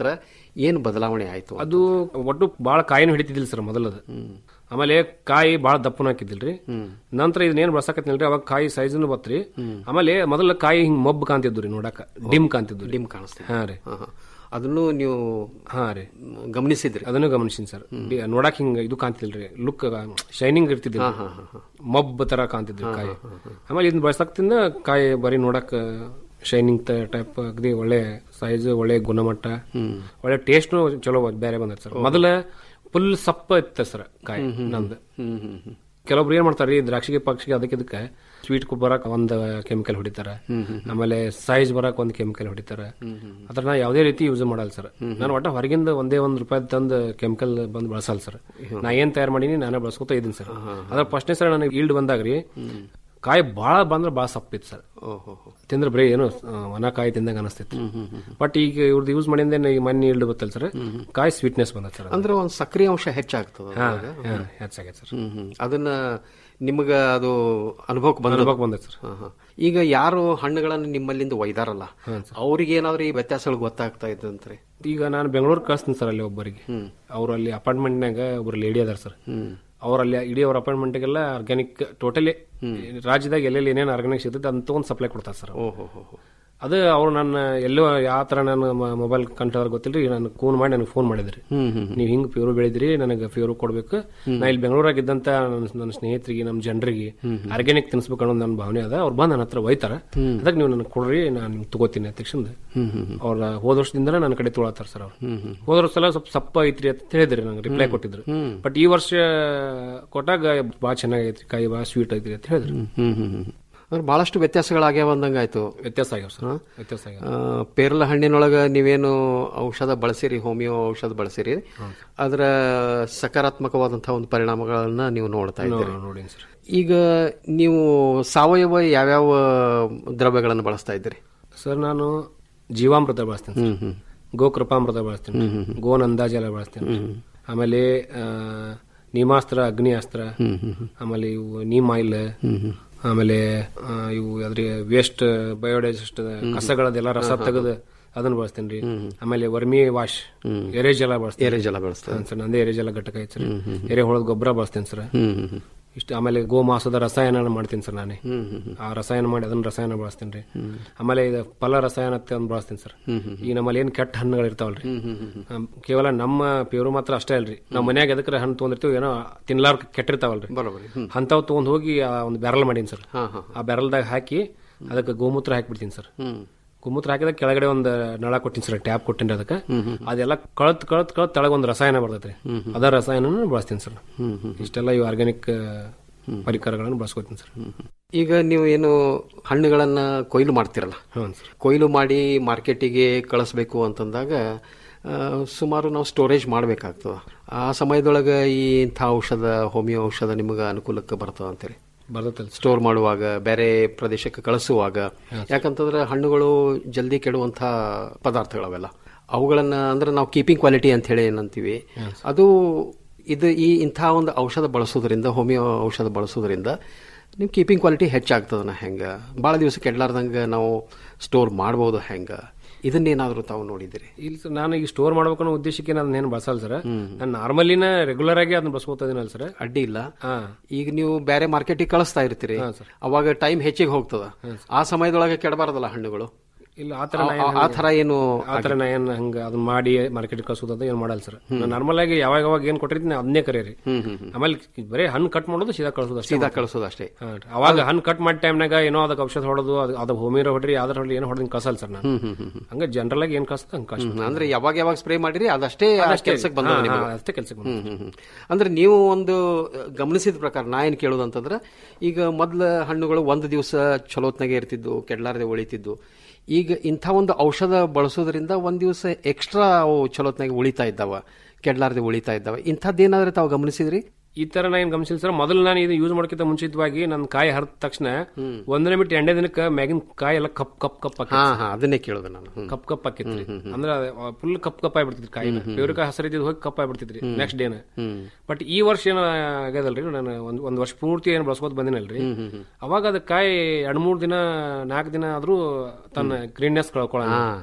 ಏನು ಬದಲಾವಣೆ ಆಯ್ತು ಅದು ಒಟ್ಟು ಬಾಳ ಕಾಯಿನ ಹಿಡಿತಿದಿಲ್ಲ ಸರ್ ಮೊದಲದು ಆಮೇಲೆ ಕಾಯಿ ಬಾಳ ದಪ್ಪನ ಹಾಕಿದಿಲ್ರಿ ನಂತರ ಇದನ್ನೇನ್ ಬಳಸಕತ್ತಿಲ್ರಿ ಅವಾಗ ಕಾಯಿ ಸೈಜ್ನು ಬತ್ರಿ ಆಮೇಲೆ ಮೊದಲ ಕಾಯಿ ಹಿಂಗ್ ಮಬ್ಬ್ ಕಾಣ್ತಿದ್ವು ರೀ ನೋಡಾಕ ಡಿಮ್ ಕಾಣ್ತಿದ್ವು ಡಿಮ್ ಕಾಣಿಸ್ತಿದೆ ಹಾ ರೀ ಹಾ, ಹಾ. ಅದನ್ನು ನೀವು ಹಾ ರೀ ಗಮನಿಸಿದ್ರಿ ಅದನ್ನು ಗಮನಿಸಿನ್ ಸರ್ ನೋಡಾಕ ಹಿಂಗ ಇದು ಕಾಣ್ತಿಲ್ರಿ ಲುಕ್ ಶೈನಿಂಗ್ ಇರ್ತಿದ್ರಿ ಮಬ್ಬ್ ತರ ಕಾಣ್ತಿದ್ರಿ ಕಾಯಿ ಆಮೇಲೆ ಇದನ್ನ ಬಳಸಕ್ತಿಂದ ಕಾಯಿ ಬರೀ ನೋಡಾಕ ಶೈನಿಂಗ್ ಟೈಪ್ ಅಗದಿ ಒಳ್ಳೆ ಸೈಜ್ ಒಳ್ಳೆ ಗುಣಮಟ್ಟ ಒಳ್ಳೆ ಟೇಸ್ಟ್ ಚಲೋ ಬೇರೆ ಬಂದೈತೆ ಸರ್ ಮೊದಲ ಫುಲ್ ಸಪ್ಪ ಇತ್ತ ಸರ್ ಕಾಯಿ ನಮ್ದು ಕೆಲವೊಬ್ರು ಏನ್ ಮಾಡ್ತಾರೆ ಈ ದ್ರಾಕ್ಷಿಗೆ ಪಕ್ಷಿಗೆ ಅದಕ್ಕೆ ಇದಕ್ಕೆ ಸ್ವೀಟ್ ಬರಕ್ ಒಂದ್ ಕೆಮಿಕಲ್ ಹೊಡಿತಾರ ಆಮೇಲೆ ಸೈಜ್ ಬರಕ್ ಒಂದ್ ಕೆಮಿಕಲ್ ಹೊಡಿತಾರ ಅದ್ರ ನಾ ಯಾವ್ದೇ ರೀತಿ ಯೂಸ್ ಮಾಡಲ್ಲ ಸರ್ ನಾನು ಒಟ್ಟ ಹೊರಗಿಂದ ಒಂದೇ ಒಂದ್ ರೂಪಾಯಿ ತಂದ್ ಕೆಮಿಕಲ್ ಬಂದ್ ಬಳಸಲ್ಲ ಸರ್ ನಾ ಏನ್ ತಯಾರು ಮಾಡೀನಿ ನಾನೇ ಬಳಸ್ಕೊತ ಇದೀನಿ ಸರ್ ಅದ್ರ ಫಸ್ಟ್ನೇ ಸರ್ ನನಗೆ ಈಲ್ಡ್ ಬಂದಾಗ್ರಿ ಕಾಯಿ ಬಾಳ ಬಂದ್ರ ಬಾಳ ಸಪ್ಪಿತ್ತು ಸರ್ ತಿಂದ್ರೆ ಬರೀ ಏನು ಆ, ಒಣ ಕಾಯಿ ತಿಂದಂಗ ಅನಿಸ್ತಿತ್ತು ಬಟ್ ಈಗ ಇವ್ರದ್ದು ಯೂಸ್ ಮಾಡಿಂದ ಈಗ ಮಣ್ಣಿ ಈಲ್ಡ್ ಬತ್ತಲ್ಲ ಸರ್ ಕಾಯಿ ಸ್ವೀಟ್ನೆಸ್ ಬಂದೈತೆ ಸರ್ ಅಂದ್ರೆ ಒಂದು ಸಕ್ರಿಯ ಅಂಶ ಹೆಚ್ಚಾಗ್ತದ ಹಾ, ಅದ್ರಾಗ? ಹಾ, ಹೆಚ್ಚಾಗೈತೆ ಸರ್ ಹ್ಮ್, ಹ್ಮ್. ಅದನ್ನ ನಿಮಗ ಅದು ಅನುಭವಕ್ಕೆ ಬಂದ ಅನುಭವಕ್ಕೆ ಬಂದೈತೆ ಸರ್ ಈಗ ಯಾರು ಹಣ್ಣುಗಳನ್ನು ನಿಮ್ಮಲ್ಲಿಂದ ಒಯ್ದಾರಲ್ಲ ಅವ್ರಿಗೆ ಏನಾದ್ರು ಈ ವ್ಯತ್ಯಾಸಗಳು ಗೊತ್ತಾಗ್ತಾ ಇದ್ದಂತ್ರಿ ಈಗ ನಾನು ಬೆಂಗಳೂರು ಕಳಿಸ್ತೀನಿ ಸರ್ ಅಲ್ಲಿ ಒಬ್ಬರಿಗೆ ಅವ್ರು ಅಲ್ಲಿ ಅಪಾರ್ಟ್ಮೆಂಟ್ನಾಗ ಒಬ್ರು ಲೇಡಿ ಅದಾರ ಸರ್ ಅವ್ರ ಅಲ್ಲಿ ಇಡೀ ಅವ್ರ ಅಪಾರ್ಟ್ಮೆಂಟ್ಗೆಲ್ಲ ಆರ್ಗ್ಯಾನಿಕ್ ಟೋಟಲಿ ರಾಜ್ಯದಾಗ ಎಲ್ಲೆಲ್ಲಿ ಏನೇನು ಆರ್ಗ್ಯಾನಿಕ್ ಸಿಗ್ತದೆ ಅಂತ ತಗೊಂಡ್ ಸಪ್ಲೈ ಕೊಡ್ತಾರೆ ಸರ್ ಅವ್ರು. ಓಹೋ ಹೋ ಅದು ಅವ್ರು ನನ್ನ ಎಲ್ಲೋ ಯಾವ ತರ ನಾನು ಮೊಬೈಲ್ ಕಂಟ್ರೋಲ್ ಗೊತ್ತಿಲ್ರಿ ನಾನು ಫೋನ್ ಮಾಡಿ ನನಗೆ ಫೋನ್ ಮಾಡಿದ್ರಿ ನೀವು ಹಿಂಗ್ ಪ್ಯೂರು ಬೆಳೆದ್ರಿ ನನಗೆ ಪ್ಯೂರು ಕೊಡ್ಬೇಕು ನಾ ಇಲ್ಲಿ ಬೆಂಗಳೂರಾಗ ಇದ್ದಂತ ನನ್ನ ನನ್ನ ಸ್ನೇಹಿತರಿಗೆ ನಮ್ಮ ಜನರಿಗೆ ಆರ್ಗ್ಯಾನಿಕ್ ತಿನ್ಸ್ಬೇಕು ಅನ್ನೋ ನನ್ನ ಭಾವನೆ ಅದ ಅವ್ರು ಬಂದು ನನ್ನ ಹತ್ರ ಒಯ್ತಾರ ಅದಕ್ಕೆ ನೀವು ನನಗೆ ಕೊಡ್ರಿ ನಾನು ನಿಮ್ಗೆ ತಗೋತೀನಿ ಅಂತ ತಕ್ಷಣ ಅವ್ರ ಹೋದ ವರ್ಷದಿಂದ ನನ್ನ ಕಡೆ ತೊಳತ್ತಾರ ಸರ್ ಅವ್ರು ಹೋದ ವರ್ಷ ಸಲ ಸ್ವಲ್ಪ ಸಪ್ಪ ಐತ್ರಿ ಅಂತ ಹೇಳಿದ್ರಿ ನಂಗೆ ರಿಪ್ಲೈ ಕೊಟ್ಟಿದ್ರು ಬಟ್ ಈ ವರ್ಷ ಕೊಟ್ಟಾಗ ಭಾಳ ಚೆನ್ನಾಗೈತ್ರಿ ಕಾಯಿ ಭಾಳ ಸ್ವೀಟ್ ಐತ್ರಿ ಅಂತ ಹೇಳಿದ್ರು ಹ್ಮ್ ಹ್ಮ್ ಹ್ಮ್ ಅಂದ್ರೆ ಬಹಳಷ್ಟು ವ್ಯತ್ಯಾಸಗಳಾಗ್ಯಾವ ಅಂದಂಗಾಯ್ತು ವ್ಯತ್ಯಾಸ ಆಗ್ಯಾವ ಸರ್ ವ್ಯತ್ಯಾಸ ಆಗ್ಯಾವ ಆ, ಪೇರಲ ಹಣ್ಣಿನೊಳಗ ನೀವೇನು ಔಷಧ ಬಳಸಿರಿ ಹೋಮಿಯೋ ಔಷಧ ಬಳಸಿರಿ ಅದರ ಸಕಾರಾತ್ಮಕವಾದಂತಹ ಒಂದು ಪರಿಣಾಮಗಳನ್ನ ನೀವು ನೋಡ್ತಾ ಇದ್ದೀರಿ ನೋಡಿ ಸರ್ ಈಗ ನೀವು ಸಾವಯವ ಯಾವ್ಯಾವ ದ್ರವ್ಯಗಳನ್ನು ಬಳಸ್ತಾ ಇದ್ದೀರಿ ಸರ್ ನಾನು ಜೀವಾಮೃತ ಬಳಸ್ತೀನಿ ಸರ್. ಗೋಕೃಪಾಮೃತ ಬಳಸ್ತೀನಿ ಗೋನ್ ಅಂದಾಜೆಲ್ಲ ಬಳಸ್ತೀನಿ ಆಮೇಲೆ ಆ, ನೀಮಾಸ್ತ್ರ ಅಗ್ನಿ ಅಸ್ತ್ರ ಆಮೇಲೆ ಇವು ನೀಮ್ ಆಯಿಲ್ ಆಮೇಲೆ ಆ, ಇವು ಅದ್ರ ವೇಸ್ಟ್ ಬಯೋಡೈಜೆಸ್ಟ್ ಕಸಗಳದೆಲ್ಲ ರಸ ತೆಗೆದು ಅದನ್ನ ಬಳಸ್ತೀನಿ ರೀ ಆಮೇಲೆ ವರ್ಮಿ ವಾಶ್ ಎರೆಜಲ ಬಳಸ್ತೀನಿ ಎರೆಜಲ ಬಳಸ್ತಾರೆ. ಹಾ, ಸರ್ ನಂದೇ ಎರೆಜಲ ಘಟಕ ಐತೆ ಸರ್ ಎರೆಹುಳದ ಗೊಬ್ಬರ ಬಳಸ್ತೀನಿ ಸರ್ ಇಷ್ಟು ಆಮೇಲೆ ಗೋಮಾಸದ ರಸಾಯನ ಮಾಡ್ತೀನಿ ಸರ್ ನಾನೇ ಆ ರಸಾಯನ ಮಾಡಿ ಅದನ್ನ ರಸಾಯನ ಬಳಸ್ತೀನಿ ರೀ ಆಮೇಲೆ ಇದು ಫಲ ರಸಾಯನ ಅಂತ ಒಂದ್ ಬಳಸ್ತೀನಿ ಸರ್ ಈಗ ನಮ್ಮಲ್ಲಿ ಏನ್ ಕೆಟ್ಟ ಹಣ್ಣುಗಳು ಇರ್ತಾವಲ್ರಿ ಆಮ್, ಕೇವಲ ನಮ್ಮ ಪ್ಯೂರು ಮಾತ್ರ ಅಷ್ಟೇ ಅಲ್ರಿ ನಾವು ಮನ್ಯಾಗ ಎದಕ್ಕೆ ಹಣ್ಣು ತೊಗೊಂಡಿರ್ತೀವಿ ಏನೋ ತಿನ್ಲಾರ್ ಕೆಟ್ಟಿರ್ತಾವಲ್ರಿ ಅಂತಾವ್ ತಗೊಂಡ್ ಹೋಗಿ ಆ ಒಂದು ಬ್ಯಾರಲ್ ಮಾಡೀನಿ ಸರ್ ಆ ಬ್ಯಾರಲ್ದಾಗ ಹಾಕಿ ಅದಕ್ಕೆ ಗೋಮೂತ್ರ ಹಾಕ್ಬಿಡ್ತೀನಿ ಸರ್ ಗೋಮೂತ್ರ ಹಾಕಿದಾಗ ಕೆಳಗಡೆ ಒಂದು ನಳ ಕೊಟ್ಟಿನಿ ಸರ್ ಟ್ಯಾಪ್ ಕೊಟ್ಟಿನಿ ಅದಕ್ಕೆ ಅದೆಲ್ಲ ಕಳತ್ ಕಳತ್ ಕಳತ್ ತೆಳಗ ಒಂದು ರಸಾಯನ ಬರ್ತೈತ್ರಿ ಅದ ರಸಾಯನ ಬಳಸ್ತೀನಿ ಸರ್ ಇಷ್ಟೆಲ್ಲ ಇವು ಆರ್ಗ್ಯಾನಿಕ್ ಪರಿಕರಗಳನ್ನು ಬಳಸ್ಕೊತೀನಿ ಸರ್ ಈಗ ನೀವು ಏನು ಹಣ್ಣುಗಳನ್ನ ಕೊಯ್ಲು ಮಾಡ್ತಿರಲ್ಲ ಕೊಯ್ಲು ಮಾಡಿ ಮಾರ್ಕೆಟಿಗೆ ಕಳಿಸ್ಬೇಕು ಅಂತಂದಾಗ ಆ, ಸುಮಾರು ನಾವು ಸ್ಟೋರೇಜ್ ಮಾಡಬೇಕಾಗ್ತದ ಆ ಸಮಯದೊಳಗೆ ಈ ಇಂಥ ಔಷಧ ಹೋಮಿಯೋ ಔಷಧ ನಿಮಗೆ ಅನುಕೂಲಕ್ಕೆ ಬರ್ತದ ಅಂತೀರಿ ಬರ್ತೈತಲ್ಲ ಸ್ಟೋರ್ ಮಾಡುವಾಗ ಬೇರೆ ಪ್ರದೇಶಕ್ಕೆ ಕಳಿಸುವಾಗ ಯಾಕಂತಂದ್ರೆ ಹಣ್ಣುಗಳು ಜಲ್ದಿ ಕೆಡುವಂಥ ಪದಾರ್ಥಗಳವೆಲ್ಲ ಅವುಗಳನ್ನ ಅಂದ್ರೆ ನಾವು ಕೀಪಿಂಗ್ ಕ್ವಾಲಿಟಿ ಅಂತ ಹೇಳಿ ಏನಂತೀವಿ ಅದು ಇದು ಈ ಇಂಥ ಒಂದು ಔಷಧ ಬಳಸೋದ್ರಿಂದ ಹೋಮಿಯೋ ಔಷಧ ಬಳಸೋದ್ರಿಂದ ನೀವು ಕೀಪಿಂಗ್ ಕ್ವಾಲಿಟಿ ಹೆಚ್ಚಾಗ್ತದನ ಹೆಂಗ ಭಾಳ ದಿವಸ ಕೆಡ್ಲಾರ್ದಂಗೆ ನಾವು ಸ್ಟೋರ್ ಮಾಡ್ಬೋದು ಹೆಂಗ ಇದನ್ನೇನಾದ್ರೂ ತಾವು ನೋಡಿದಿರಿ ಇಲ್ಲ ಸರ್ ನಾನು ಈಗ ಸ್ಟೋರ್ ಮಾಡ್ಬೇಕು ಅನ್ನೋ ಉದ್ದೇಶಕ್ಕೆ ನಾನು ಏನು ಬಳಸಲ್ಲ ಸರ್ ನಾನು ನಾರ್ಮಲಿನ ರೆಗ್ಯುಲರ್ ಆಗಿ ಅದನ್ನ ಬಳಸ್ಕೊತಾ ಇದೀನಲ್ಲ ಸರ್ ಅಡ್ಡಿ ಇಲ್ಲ ಈಗ ನೀವು ಬೇರೆ ಮಾರ್ಕೆಟಿಗೆ ಕಳಿಸ್ತಾ ಇರ್ತೀರಿ ಅವಾಗ ಟೈಮ್ ಹೆಚ್ಚಿಗೆ ಹೋಗ್ತದ ಆ ಸಮಯದೊಳಗೆ ಕೆಡಬಾರದಲ್ಲ ಹಣ್ಣುಗಳು ಇಲ್ಲ ಆ ತರ ಆ- ಆ ಥರ ಏನು ಆ ತರ ನಾ ಏನ್ ಹಂಗ ಅದನ್ನ ಮಾಡಿ ಮಾರ್ಕೆಟ್ ಕಳ್ಸೋದು ಏನ್ ಮಾಡಲ್ಲ ಸರ್ ನಾರ್ಮಲ್ ಆಗಿ ಯಾವಾಗ ಯಾವಾಗ ಏನ್ ಕೊಟ್ಟಿರ್ತೀನಿ ಅದನ್ನೇ ಕರೀರಿ ಆಮೇಲೆ ಬರೀ ಹಣ್ಣು ಕಟ್ ಮಾಡೋದು ಸೀದಾ ಕಳ್ಸೋದು ಅಷ್ಟೇ ಸೀದಾ ಕಳಿಸೋದು ಅಷ್ಟೇ ಹಾ ರೀ. ಅವಾಗ ಹಣ್ಣು ಕಟ್ ಮಾಡಿ ಟೈಮ್ನಾಗ ಏನೋ ಅದಕ್ಕೆ ಔಷಧ ಹೊಡೋದು ಅದು ಅದು ಹೋಮಿರೋ ಹೊಡ್ರಿ ಯಾವ್ದಾರ ಹೊಡ್ರಿ ಏನೋ ಹೊಡೆದ್ ಕಳ್ಸಲ್ಲ ಸರ್ ನಾನು ಹಂಗ ಜನರಲ್ ಆಗಿ ಏನ್ ಕಳ್ಸದ ಹಂಗ ಕಳ್ಸ ಹ್ಮ್. ಅಂದ್ರೆ ಯಾವಾಗ ಯಾವಾಗ ಸ್ಪ್ರೇ ಮಾಡಿರಿ ಅದಷ್ಟೇ ಅದಷ್ಟೇ. ಕೆಲಸಕ್ಕೆ ಬಂದದ ಹಾ, ನಿಮಗೆ ಹಾ, ಅಷ್ಟೇ ಕೆಲ್ಸಕ್ಕೆ ಹ್ಮ್, ಹ್ಮ್, ಹ್ಮ್. ಅಂದ್ರೆ ನೀವು ಒಂದು ಅಹ್, ಗಮನಿಸಿದ ಪ್ರಕಾರ ನಾ ಏನ್ ಕೇಳೋದು ಅಂತಂದ್ರೆ ಈಗ ಮೊದ್ಲ ಹಣ್ಣುಗಳು ಒಂದು ದಿವಸ ಚಲೋತ್ನಾಗೆ ಇರ್ತಿದ್ದು ಕೆಡ್ಲಾರದೆ ಉಳಿತಿದ್ದು ಈಗ ಇಂಥ ಒಂದು ಔಷಧ ಬಳಸೋದ್ರಿಂದ ಒಂದ್ ದಿವಸ ಎಕ್ಸ್ಟ್ರಾ ಅವು ಚಲೋತ್ನಾಗೆ ಉಳಿತಾ ಇದ್ದಾವ ಕೆಡ್ಲಾರದೆ ಉಳಿತಾ ಇದ್ದಾವ ಇಂಥದ್ದೇನಾದ್ರೆ ತಾವು ಗಮನಿಸಿದ್ರಿ ಈ ತರ ನಾ ಏನ್ ಗಮನಿಸಿಲ್ಲ ಸರ್ ಮೊದಲು ನಾನು ಇದು ಯೂಸ್ ಮಾಡ್ಕಿಂತ ಮುಂಚಿತವಾಗಿ ನನ್ನ ಕಾಯಿ ಹರಿದ ತಕ್ಷಣ ಒಂದನೇ ಬಿಟ್ಟು ಎರಡನೇ ದಿನಕ್ಕೆ ಮ್ಯಾಗಿನ ಕಾಯಿ ಎಲ್ಲ ಕಪ್ ಕಪ್ ಕಪ್ ಹಾ ಹಾ ಅದನ್ನೇ ಕೇಳೋದು ನಾನು ಹ್ಮ್. ಕಪ್ ಕಪ್ ಹಾಕಿತ್ರಿ ಅಂದ್ರೆ ಫುಲ್ ಕಪ್ ಕಪ್ ಆಗ್ಬಿಡ್ತಿದ್ರಿ ಕಾಯಿನ ಪೇವ್ರಿಕಾಯಿ ಹಸರಿದ್ದು ಹೋಗಿ ಕಪ್ ಆಗ್ಬಿಡ್ತಿದ್ರಿ ನೆಕ್ಸ್ಟ್ ಡೇನ ಬಟ್ ಈ ವರ್ಷ ಏನ ಆಗ್ಯದಲ್ರಿ ನಾನು ಒಂದ್ ಒಂದ್ ವರ್ಷ ಪೂರ್ತಿ ಏನ್ ಬಳಸ್ಕೊತ ಬಂದಿನಲ್ರಿ ಅವಾಗ ಅದ ಕಾಯಿ ಎರಡ್ ಮೂರ್ ದಿನ ನಾಲ್ಕು ದಿನ ಆದ್ರೂ ತನ್ನ ಗ್ರೀನ್ನೆಸ್ ಕಳ್ಕೊಳ್ಳೋಣ ಹಾ